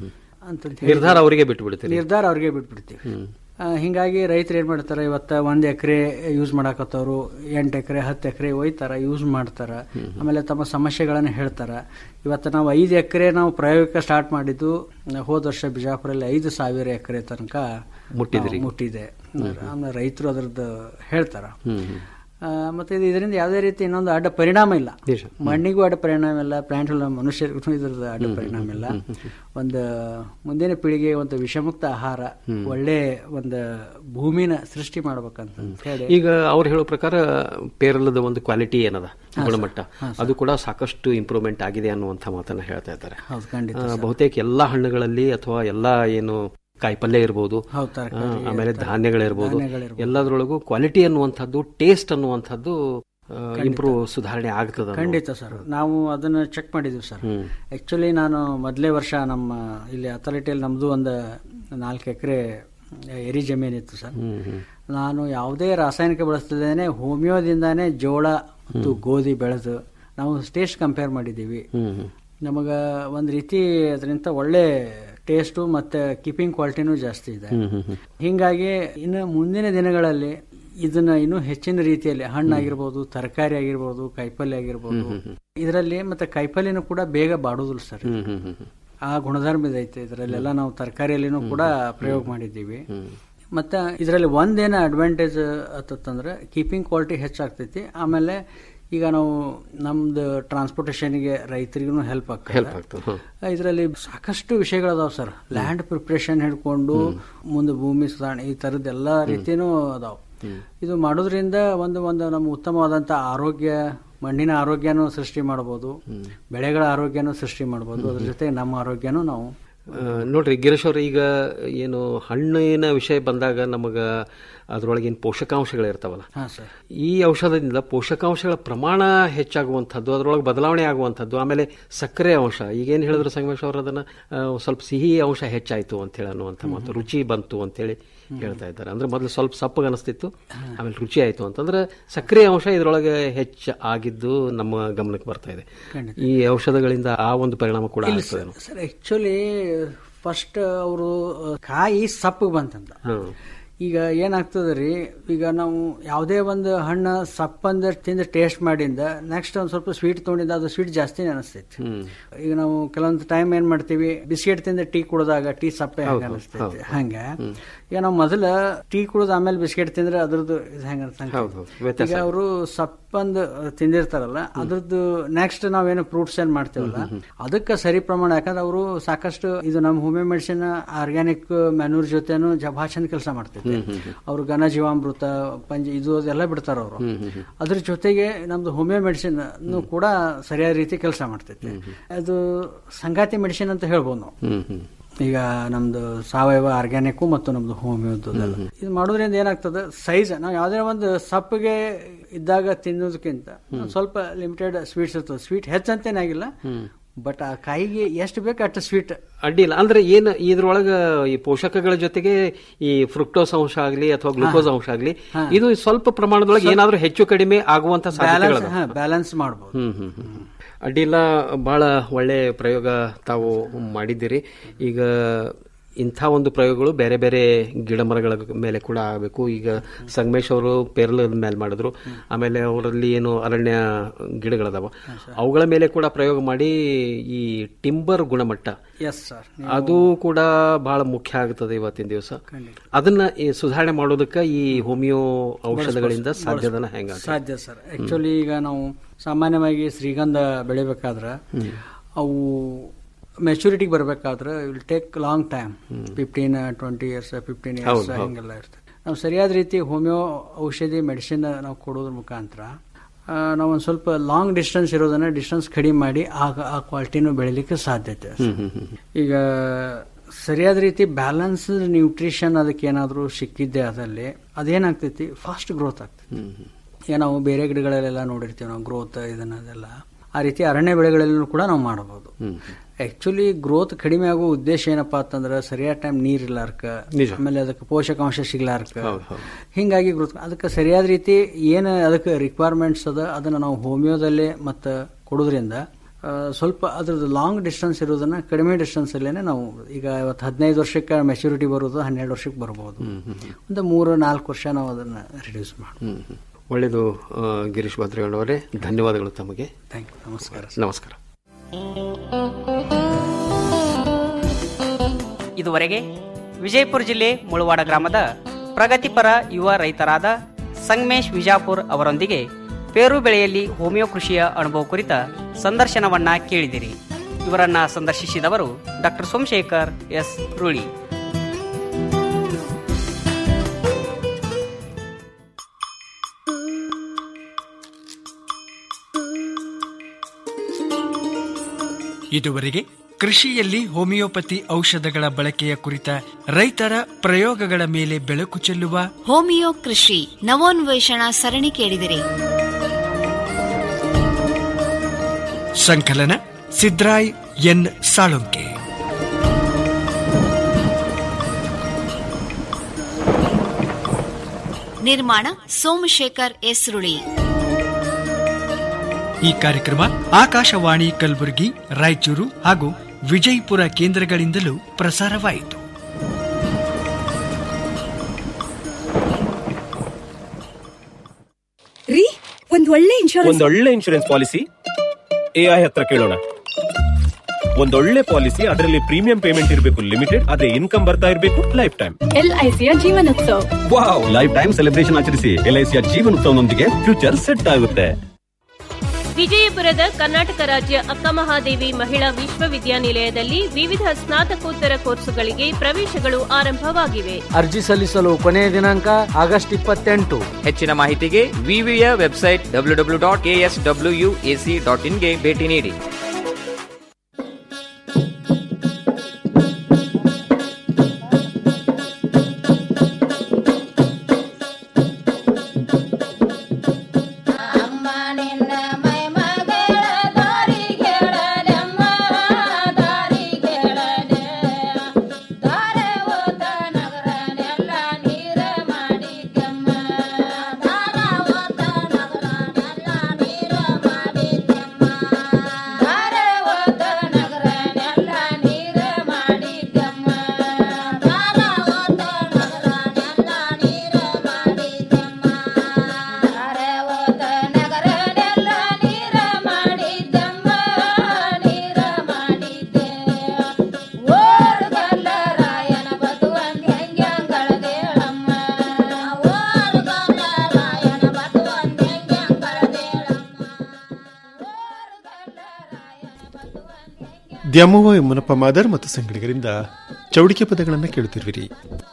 ಅಂತ ನಿರ್ಧಾರ ಅವರಿಗೆ ಬಿಟ್ಟು ಬಿಡ್ತೀರಿ ನಿರ್ಧಾರ ಅವ್ರಿಗೆ ಬಿಟ್ಬಿಡ್ತೀವಿ ಆ, ಹಿಂಗಾಗಿ ರೈತರು ಏನ್ ಮಾಡ್ತಾರ ಇವತ್ತ ಒಂದ್ ಎಕರೆ ಯೂಸ್ ಮಾಡಾಕತ್ತವ್ರು ಎಂಟು ಎಕರೆ ಹತ್ತು ಎಕರೆ ಒಯ್ತಾರ ಯೂಸ್ ಮಾಡ್ತಾರ ಆಮೇಲೆ ತಮ್ಮ ಸಮಸ್ಯೆಗಳನ್ನ ಹೇಳ್ತಾರ ಇವತ್ತು ನಾವು ಐದು ಎಕರೆ ನಾವು ಪ್ರಾಯೋಗಿಕ ಸ್ಟಾರ್ಟ್ ಮಾಡಿದ್ದು ಹೋದ ವರ್ಷ ಬಿಜಾಪುರಲ್ಲಿ ಐದು ಸಾವಿರ ಎಕರೆ ತನಕ ಮುಟ್ಟಿದ್ರಿ. ನಾವು ಮುಟ್ಟಿದೆ ಆಮೇಲೆ ರೈತರು ಅದ್ರದ್ದು ಹೇಳ್ತಾರ ಹ್ಮ್, ಹ್ಮ್. ಆ, ಮತ್ತೆ ಇದು ಇದರಿಂದ ಯಾವುದೇ ರೀತಿ ಇನ್ನೊಂದು ಅಡ್ಡ ಪರಿಣಾಮ ಇಲ್ಲ ನಿಜ. ಮಣ್ಣಿಗೂ ಅಡ್ಡ ಪರಿಣಾಮ ಇಲ್ಲ ಪ್ಲಾಂಟ್ ಮನುಷ್ಯರಿಗೂ ಇದ್ರದ್ದು ಅಡ್ಡ ಪರಿಣಾಮ ಇಲ್ಲ ಒಂದು ಮುಂದಿನ ಪೀಳಿಗೆ ಒಂದು ವಿಷಮುಕ್ತ ಆಹಾರ ಒಳ್ಳೆ ಒಂದು ಭೂಮಿನ ಸೃಷ್ಟಿ ಮಾಡ್ಬೇಕಂತ ಹೇಳಿ ಈಗ ಅವ್ರು ಹೇಳೋ ಪ್ರಕಾರ ಪೇರಲದ ಒಂದು ಕ್ವಾಲಿಟಿ ಏನದ ಗುಣಮಟ್ಟ ಅದು ಕೂಡ ಸಾಕಷ್ಟು ಇಂಪ್ರೂವ್ಮೆಂಟ್ ಆಗಿದೆ ಅನ್ನುವಂಥ ಮಾತನ್ನ ಹೇಳ್ತಾ ಇದ್ದಾರೆ ಹೌದು ಖಂಡಿತ ಆ, ಬಹುತೇಕ ಎಲ್ಲಾ ಹಣ್ಣುಗಳಲ್ಲಿ ಅಥವಾ ಎಲ್ಲಾ ಏನು ಕಾಯಿಪಲ್ಯ ಇರ್ಬೋದು ಹೌದು, ತರಕಾರಿ, ಆ, ಆಮೇಲೆ ಧಾನ್ಯಗಳಿರ್ಬೋದು ಧಾನ್ಯಗಳಿರ್ಬೋದು. ಎಲ್ಲದರೊಳಗೂ ಕ್ವಾಲಿಟಿ ಅನ್ನುವಂಥದ್ದು ಟೇಸ್ಟ್ ಅನ್ನುವಂಥದ್ದು ಇಂಪ್ರೂವ್ ಸುಧಾರಣೆ ಆಗ್ತದ ಖಂಡಿತ ಸರ್ ನಾವು ಅದನ್ನ ಚೆಕ್ ಮಾಡಿದ್ವಿ ಸರ್ ಆಕ್ಚುಲಿ ನಾನು ಮೊದಲೇ ವರ್ಷ ನಮ್ಮ ಇಲ್ಲಿ ಅಥಾರಿಟಿಯಲ್ಲಿ ನಮ್ದು ಒಂದು ನಾಲ್ಕು ಎಕರೆ ಎರಿ ಜಮೀನಿತ್ತು ಸರ್ ನಾನು ಯಾವುದೇ ರಾಸಾಯನಿಕ ಬಳಸ್ತಿದ್ದೇನೆ ಹೋಮಿಯೋದಿಂದಾನೇ ಜೋಳ ಮತ್ತು ಗೋಧಿ ಬೆಳೆದು ನಾವು ಟೇಸ್ಟ್ ಕಂಪೇರ್ ಮಾಡಿದ್ದೀವಿ ನಮಗ ಒಂದ್ ರೀತಿ ಅದರಿಂದ ಒಳ್ಳೆ ಟೇಸ್ಟು ಮತ್ತೆ ಕೀಪಿಂಗ್ ಕ್ವಾಲಿಟಿನೂ ಜಾಸ್ತಿ ಇದೆ ಹಿಂಗಾಗಿ ಇನ್ನು ಮುಂದಿನ ದಿನಗಳಲ್ಲಿ ಇದನ್ನ ಇನ್ನೂ ಹೆಚ್ಚಿನ ರೀತಿಯಲ್ಲಿ ಹಣ್ಣಾಗಿರ್ಬೋದು ತರಕಾರಿ ಆಗಿರ್ಬೋದು ಕಾಯಿಪಲ್ಯ ಆಗಿರ್ಬೋದು ಇದರಲ್ಲಿ ಮತ್ತೆ ಕಾಯಿಪಲ್ಯನೂ ಕೂಡ ಬೇಗ ಬಾಡುದಿಲ್ಲ ಸರ್ ಆ ಗುಣಧರ್ಮ ಇದೈತೆ ಇದರಲ್ಲೆಲ್ಲ ನಾವು ತರಕಾರಿಯಲ್ಲಿನೂ ಕೂಡ ಪ್ರಯೋಗ ಮಾಡಿದ್ದೀವಿ ಮತ್ತೆ ಇದರಲ್ಲಿ ಒಂದೇನ ಅಡ್ವಾಂಟೇಜ್ ಆತಂದ್ರೆ ಕೀಪಿಂಗ್ ಕ್ವಾಲಿಟಿ ಹೆಚ್ಚಾಗ್ತೈತಿ ಆಮೇಲೆ ಈಗ ನಾವು ನಮ್ದು ಟ್ರಾನ್ಸ್ಪೋರ್ಟೇಷನ್ಗೆ ರೈತರಿಗೂ ಹೆಲ್ಪ್ ಹೆಲ್ಪ್ ಆಗ್ತದೆ ಆಗ್ತದೆ ಇದರಲ್ಲಿ ಸಾಕಷ್ಟು ವಿಷಯಗಳದಾವ್ ಸರ್ ಲ್ಯಾಂಡ್ ಪ್ರಿಪ್ರೇಷನ್ ಹಿಡ್ಕೊಂಡು ಮುಂದೆ ಭೂಮಿ ಸುಧಾರಣೆ ಈ ತರದ ಎಲ್ಲಾ ರೀತಿನೂ ಅದಾವ ಇದು ಮಾಡೋದ್ರಿಂದ ಒಂದು ಒಂದು ನಮ್ಮ ಉತ್ತಮವಾದಂತ ಆರೋಗ್ಯ ಮಣ್ಣಿನ ಆರೋಗ್ಯನೂ ಸೃಷ್ಟಿ ಮಾಡಬಹುದು ಬೆಳೆಗಳ ಆರೋಗ್ಯನೂ ಸೃಷ್ಟಿ ಮಾಡಬಹುದು ಅದ್ರ ಜೊತೆ ನಮ್ಮ ಆರೋಗ್ಯನೂ ನಾವು ಆ, ನೋಡ್ರಿ ಗಿರೀಶ್ ಅವ್ರ ಈಗ ಏನು ಹಣ್ಣಿನ ವಿಷಯ ಬಂದಾಗ ನಮಗ ಅದರೊಳಗಿನ ಪೋಷಕಾಂಶಗಳು ಇರ್ತಾವಲ್ಲ ಹಾ ಸರ್ ಈ ಔಷಧದಿಂದ ಪೋಷಕಾಂಶಗಳ ಪ್ರಮಾಣ ಹೆಚ್ಚಾಗುವಂಥದ್ದು ಅದರೊಳಗೆ ಬದಲಾವಣೆ ಆಗುವಂಥದ್ದು ಆಮೇಲೆ ಸಕ್ಕರೆ ಅಂಶ ಈಗೇನು ಹೇಳಿದ್ರು ಸಂಗಮೇಶ್ ಅವರು ಅದನ್ನ ಆ, ಸ್ವಲ್ಪ ಸಿಹಿ ಅಂಶ ಹೆಚ್ಚಾಯ್ತು ಅಂತ ಹೇಳಿ ಅನ್ನುವಂಥ ಮತ್ತು ರುಚಿ ಬಂತು ಅಂತೇಳಿ ಹೇಳ್ತಾ ಇದ್ದಾರೆ ಅಂದ್ರೆ ಮೊದಲು ಸ್ವಲ್ಪ ಸಪ್ಪಗೆ ಅನಿಸ್ತಿತ್ತು ಆಮೇಲೆ ರುಚಿ ಆಯ್ತು ಅಂತಂದ್ರೆ ಸಕ್ಕರೆ ಅಂಶ ಇದರೊಳಗೆ ಹೆಚ್ಚು ಆಗಿದ್ದು ನಮ್ಮ ಗಮನಕ್ಕೆ ಬರ್ತಾ ಇದೆ ಖಂಡಿತ. ಈ ಔಷಧಗಳಿಂದ ಆ ಒಂದು ಪರಿಣಾಮ ಕೂಡ ಇಲ್ಲ ಆಗ್ತದೆ ಸರ್ ಸರ್ ಆಕ್ಚುಲಿ ಫಸ್ಟ್ ಅವರು ಕಾಯಿ ಸಪ್ಪಗೆ ಬಂತಂತ ಹ್ಮ್ ಈಗ ಏನಾಗ್ತದೆ ರೀ ಈಗ ನಾವು ಯಾವುದೇ ಒಂದು ಹಣ್ಣು ಸಪ್ಪಂದ ತಿಂದು ಟೇಸ್ಟ್ ಮಾಡಿಂದ ನೆಕ್ಸ್ಟ್ ಒಂದು ಸ್ವಲ್ಪ ಸ್ವೀಟ್ ತೊಗೊಂಡಿದ್ದ ಅದು ಸ್ವೀಟ್ ಜಾಸ್ತಿನೇ ಅನಿಸ್ತೈತಿ ಹ್ಮ್ ಈಗ ನಾವು ಕೆಲವೊಂದು ಟೈಮ್ ಏನ್ ಮಾಡ್ತೀವಿ ಬಿಸ್ಕೆಟ್ ತಿಂದ ಟೀ ಕುಡಿದಾಗ ಟೀ ಸಪ್ಪೆ ಹೌದು, ಹೆಂಗ ಹೌದು, ಅನಿಸ್ತೈತಿ ಹೌದು. ಹಂಗ ಈಗ ನಾವು ಮೊದಲ ಟೀ ಕುಡಿದ ಆಮೇಲೆ ಬಿಸ್ಕೆಟ್ ತಿಂದ್ರೆ ಅದ್ರದ್ದು ಇದು ಹೆಂಗ ಹೌದು, ಹೌದು. ವ್ಯತ್ಯಾಸ ಈಗ ಅವರು ಸಪ್ಪಂದು ತಿಂದಿರ್ತಾರಲ್ಲ ಅದ್ರದ್ದು ನೆಕ್ಸ್ಟ್ ನಾವೇನು ಫ್ರೂಟ್ಸ್ ಏನ್ ಮಾಡ್ತೀವಲ್ಲ ಅದಕ್ಕೆ ಸರಿ ಪ್ರಮಾಣ ಯಾಕಂದ್ರೆ ಅವರು ಸಾಕಷ್ಟು ಇದು ನಮ್ಮ ಹೋಮಿಯೋ ಮೆಡಿಸಿನ್ ಆರ್ಗ್ಯಾನಿಕ್ ಮ್ಯಾನ್ಯೂರ್ ಜೊತೆನು ಜ- ಭಾಳ ಚಂದ ಕೆಲಸ ಮಾಡ್ತೈತಿ ಅವ್ರು ಘನ ಜೀವಾಮೃತ ಪಂಚ ಇದು ಅದೆಲ್ಲ ಬಿಡ್ತಾರ ಅವರು ಅದ್ರ ಜೊತೆಗೆ ನಮ್ದು ಹೋಮಿಯೋ ಮೆಡಿಸಿನ್ ಕೂಡ ಸರಿಯಾದ ರೀತಿ ಕೆಲಸ ಮಾಡ್ತೈತಿ ಅದು ಸಂಗಾತಿ ಮೆಡಿಸಿನ್ ಅಂತ ಹೇಳ್ಬೋದು ನಾವು ಹ್ಮ್ ಹ್ಮ್ ಈಗ ನಮ್ದು ಸಾವಯವ ಆರ್ಗ್ಯಾನಿಕ್ ಮತ್ತು ನಮ್ದು ಹೋಮಿಯೋದು ಇದು ಮಾಡೋದ್ರಿಂದ ಏನಾಗ್ತದೆ ಸೈಜ್ ನಾವು ಯಾವ್ದೇ ಒಂದು ಸಪ್ಪಗೆ ಇದ್ದಾಗ ತಿನ್ನೋದಕ್ಕಿಂತ ಒಂದ್ ಸ್ವಲ್ಪ ಲಿಮಿಟೆಡ್ ಸ್ವೀಟ್ಸ್ ಇರ್ತದೆ ಸ್ವೀಟ್ ಹೆಚ್ಚಂತೇನಾಗಿಲ್ಲ ಬಟ್ ಆ ಕಾಯಿಗೆ ಎಷ್ಟು ಬೇಕು ಅಷ್ಟು ಸ್ವೀಟ್ ಅಡ್ಡಿಲ್ಲ ಅಂದ್ರೆ ಏನು ಇದ್ರೊಳಗ ಈ ಪೋಷಕಗಳ ಜೊತೆಗೆ ಈ ಫ್ರುಕ್ಟೋಸ್ ಅಂಶ ಆಗ್ಲಿ ಅಥವಾ ಗ್ಲುಕೋಸ್ ಅಂಶ ಆಗ್ಲಿ ಇದು ಸ್ವಲ್ಪ ಪ್ರಮಾಣದೊಳಗೆ ಏನಾದ್ರೂ ಹೆಚ್ಚು ಕಡಿಮೆ ಆಗುವಂತ ಸಾಧ್ಯತೆಗಳು ಬ್ಯಾಲೆನ್ಸ್ ಬ್ಯಾಲೆನ್ಸ್ ಮಾಡ್ಬೋದು ಹ್ಮ್ ಹ್ಮ್ ಹ್ಮ್ ಅಡ್ಡಿಲ್ಲ ಬಹಳ ಒಳ್ಳೆ ಪ್ರಯೋಗ ತಾವು ಮಾಡಿದ್ದೀರಿ ಈಗ ಇಂಥ ಒಂದು ಪ್ರಯೋಗಗಳು ಬೇರೆ ಬೇರೆ ಗಿಡ ಮರಗಳ ಮೇಲೆ ಕೂಡ ಆಗಬೇಕು ಈಗ ಸಂಗಮೇಶ್ ಅವರು ಪೇರಲದ ಮೇಲೆ ಮಾಡಿದ್ರು ಆಮೇಲೆ ಅವರಲ್ಲಿ ಏನು ಅರಣ್ಯ ಗಿಡಗಳದಾವ ಅವುಗಳ ಮೇಲೆ ಕೂಡ ಪ್ರಯೋಗ ಮಾಡಿ ಈ ಟಿಂಬರ್ ಗುಣಮಟ್ಟ ಎಸ್ ಸರ್ ಅದು ಕೂಡ ಬಹಳ ಮುಖ್ಯ ಆಗ್ತದೆ ಇವತ್ತಿನ ದಿವಸ ಅದನ್ನ ಈ ಸುಧಾರಣೆ ಮಾಡೋದಕ್ಕೆ ಈ ಹೋಮಿಯೋ ಔಷಧಗಳಿಂದ ಸಾಧ್ಯದನ ಹೆಂಗ ಸಾಧ್ಯ ಸರ್ ಆಕ್ಚುಲಿ ಈಗ ನಾವು ಸಾಮಾನ್ಯವಾಗಿ ಶ್ರೀಗಂಧ ಬೆಳಿಬೇಕಾದ್ರೆ ಅವು ಮೆಚುರಿಟಿಗೆ ಬರಬೇಕಾದ್ರೆ will take long time fifteen twenty years fifteen years ಹಿಂಗೆಲ್ಲ ಇರ್ತದೆ ನಾವು ಸರಿಯಾದ ರೀತಿ ಹೋಮಿಯೋ ಔಷಧಿ ಮೆಡಿಸಿನ್ ನಾವು ಕೊಡೋದ್ರ ಮುಖಾಂತರ ಆ, ನಾವು ಒಂದು ಸ್ವಲ್ಪ ಲಾಂಗ್ ಡಿಸ್ಟೆನ್ಸ್ ಇರೋದನ್ನ ಡಿಸ್ಟೆನ್ಸ್ ಕಡಿಮೆ ಮಾಡಿ ಆಗ ಆ ಕ್ವಾಲಿಟಿನೂ ಬೆಳಿಲಿಕ್ಕೆ ಸಾಧ್ಯತೆ ಇದೆ. ಈಗ ಸರಿಯಾದ ರೀತಿ ಬ್ಯಾಲೆನ್ಸ್ ನ್ಯೂಟ್ರಿಷನ್ ಅದಕ್ಕೆ ಏನಾದರೂ ಸಿಕ್ಕಿದ್ದೆ ಅದಲ್ಲಿ ಅದೇನಾಗ್ತೈತಿ ಫಾಸ್ಟ್ ಗ್ರೋತ್ ಆಗ್ತೈತಿ ಈಗ ನಾವು ಬೇರೆ ಗಿಡಗಳಲ್ಲೆಲ್ಲ ನೋಡಿರ್ತೀವಿ ನಾವು ಗ್ರೋತ್ ಇದನ್ನದೆಲ್ಲ ಆ ರೀತಿ ಅರಣ್ಯ ಬೆಳೆಗಳಲ್ಲೂ ಕೂಡ ನಾವು ಮಾಡಬಹುದು ಆಕ್ಚುಲಿ ಗ್ರೋತ್ ಕಡಿಮೆ ಆಗೋ ಉದ್ದೇಶ ಏನಪ್ಪಾ ಅಂತಂದ್ರೆ ಸರಿಯಾದ ಟೈಮ್ ನೀರ್ ಇರ್ಲಾರ್ಕ ನಿಜ. ಆಮೇಲೆ ಅದಕ್ಕೆ ಪೋಷಕಾಂಶ ಸಿಗ್ಲಾರ್ಕ ಹೌದು, ಹೌದು. ಹಿಂಗಾಗಿ ಗ್ರೋತ್ ಅದಕ್ಕೆ ಸರಿಯಾದ ರೀತಿ ಏನು ಅದಕ್ಕೆ ರಿಕ್ವೈರ್ಮೆಂಟ್ಸ್ ಅದ ಅದನ್ನ ನಾವು ಹೋಮಿಯೋದಲ್ಲೇ ಮತ್ತೆ ಕೊಡೋದ್ರಿಂದ ಆ, ಸ್ವಲ್ಪ ಅದ್ರದ್ದು ಲಾಂಗ್ ಡಿಸ್ಟೆನ್ಸ್ ಇರೋದನ್ನ ಕಡಿಮೆ ಡಿಸ್ಟೆನ್ಸ್ ಅಲ್ಲೇನೆ ನಾವು ಈಗ ಇವತ್ತು ಹದಿನೈದು ವರ್ಷಕ್ಕೆ ಮೆಚುರಿಟಿ ಬರೋದು ಹನ್ನೆರಡು ವರ್ಷಕ್ಕೆ ಬರ್ಬೋದು ಒಂದು ಮೂರು ನಾಲ್ಕು ವರ್ಷ ನಾವು ಅದನ್ನ ರಿಡ್ಯೂಸ್ ಮಾಡಿ ಹ್ಮ್ ಹ್ಮ್. ಒಳ್ಳೆಯದು ಆ, ಗಿರೀಶ್ ಭದ್ರಗಣ್ಣವರೇ ಧನ್ಯವಾದಗಳು ತಮಗೆ ಥ್ಯಾಂಕ್ ಯು ನಮಸ್ಕಾರ ನಮಸ್ಕಾರ ಇದುವರೆಗೆ ವಿಜಯಪುರ ಜಿಲ್ಲೆ ಮುಳವಾಡ ಗ್ರಾಮದ ಪ್ರಗತಿಪರ ಯುವ ರೈತರಾದ ಸಂಗಮೇಶ್ ವಿಜಾಪುರ್ ಅವರೊಂದಿಗೆ ಪೇರು ಬೆಳೆಯಲ್ಲಿ ಹೋಮಿಯೋ ಕೃಷಿಯ ಅನುಭವ ಕುರಿತ ಸಂದರ್ಶನವನ್ನ ಕೇಳಿದಿರಿ ಇವರನ್ನ ಸಂದರ್ಶಿಸಿದವರು ಡಾಕ್ಟರ್ ಸೋಮಶೇಖರ್ ಎಸ್ ರುಳಿ ಇದುವರೆಗೆ ಕೃಷಿಯಲ್ಲಿ ಹೋಮಿಯೋಪತಿ ಔಷಧಗಳ ಬಳಕೆಯ ಕುರಿತ ರೈತರ ಪ್ರಯೋಗಗಳ ಮೇಲೆ ಬೆಳಕು ಚೆಲ್ಲುವ ಹೋಮಿಯೋ ಕೃಷಿ ನವೋನ್ವೇಷಣಾ ಸರಣಿ ಕೇಳಿದಿರಿ ಸಂಕಲನ ಸಿದ್ರಾಯ್ ಎನ್ ಸಾಳುಂಕೆ ನಿರ್ಮಾಣ ಸೋಮಶೇಖರ್ ಎಸ್ ರುಳಿ ಈ ಕಾರ್ಯಕ್ರಮ ಆಕಾಶವಾಣಿ ಕಲಬುರಗಿ ರಾಯಚೂರು ಹಾಗೂ ವಿಜಯಪುರ ಕೇಂದ್ರಗಳಿಂದಲೂ ಪ್ರಸಾರವಾಯಿತು ರೀ ಒಂದ್ ಒಳ್ಳೆ ಇನ್ಶೂರೆನ್ಸ್ ಒಂದೊಳ್ಳೆ ಇನ್ಶೂರೆನ್ಸ್ ಪಾಲಿಸಿ ಎಐ ಹತ್ರ ಕೇಳೋಣ ಒಂದೊಳ್ಳೆ ಪಾಲಿಸಿ ಅದರಲ್ಲಿ ಪ್ರೀಮಿಯಂ ಪೇಮೆಂಟ್ ಇರಬೇಕು ಲಿಮಿಟೆಡ್ ಅದೇ ಇನ್ಕಮ್ ಬರ್ತಾ ಇರಬೇಕು ಲೈಫ್ ಟೈಮ್ ಎಲ್ಐಸಿಯ Jeevanotsava wow life time celebration ಆಚರಿಸಿ ಎಲ್ಐಸಿಯ ಜೀವನೋತ್ಸವನೊಂದಿಗೆ ಫ್ಯೂಚರ್ ಸೆಟ್ ಆಗುತ್ತೆ ವಿಜಯಪುರದ ಕರ್ನಾಟಕ ರಾಜ್ಯ ಅಕ್ಕಮಹಾದೇವಿ ಮಹಿಳಾ ವಿಶ್ವವಿದ್ಯಾನಿಲಯದಲ್ಲಿ ವಿವಿಧ ಸ್ನಾತಕೋತ್ತರ ಕೋರ್ಸುಗಳಿಗೆ ಪ್ರವೇಶಗಳು ಆರಂಭವಾಗಿವೆ ಅರ್ಜಿ ಸಲ್ಲಿಸಲು ಕೊನೆಯ ದಿನಾಂಕ ಆಗಸ್ಟ್ ಇಪ್ಪತ್ತೆಂಟು ಹೆಚ್ಚಿನ ಮಾಹಿತಿಗೆ ವಿವಿಯ website W W dot K S W U A C dot ಇನ್ಗೆ ಭೇಟಿ ನೀಡಿ ದ್ಯಾಮವ್ವ ಯಮುನಪ್ಪ ಮಾದರ್ ಮತ್ತು ಸಂಗಡಿಗರಿಂದ ಚೌಡಿಕೆ ಪದಗಳನ್ನು ಕೇಳುತ್ತಿರುವಿರಿ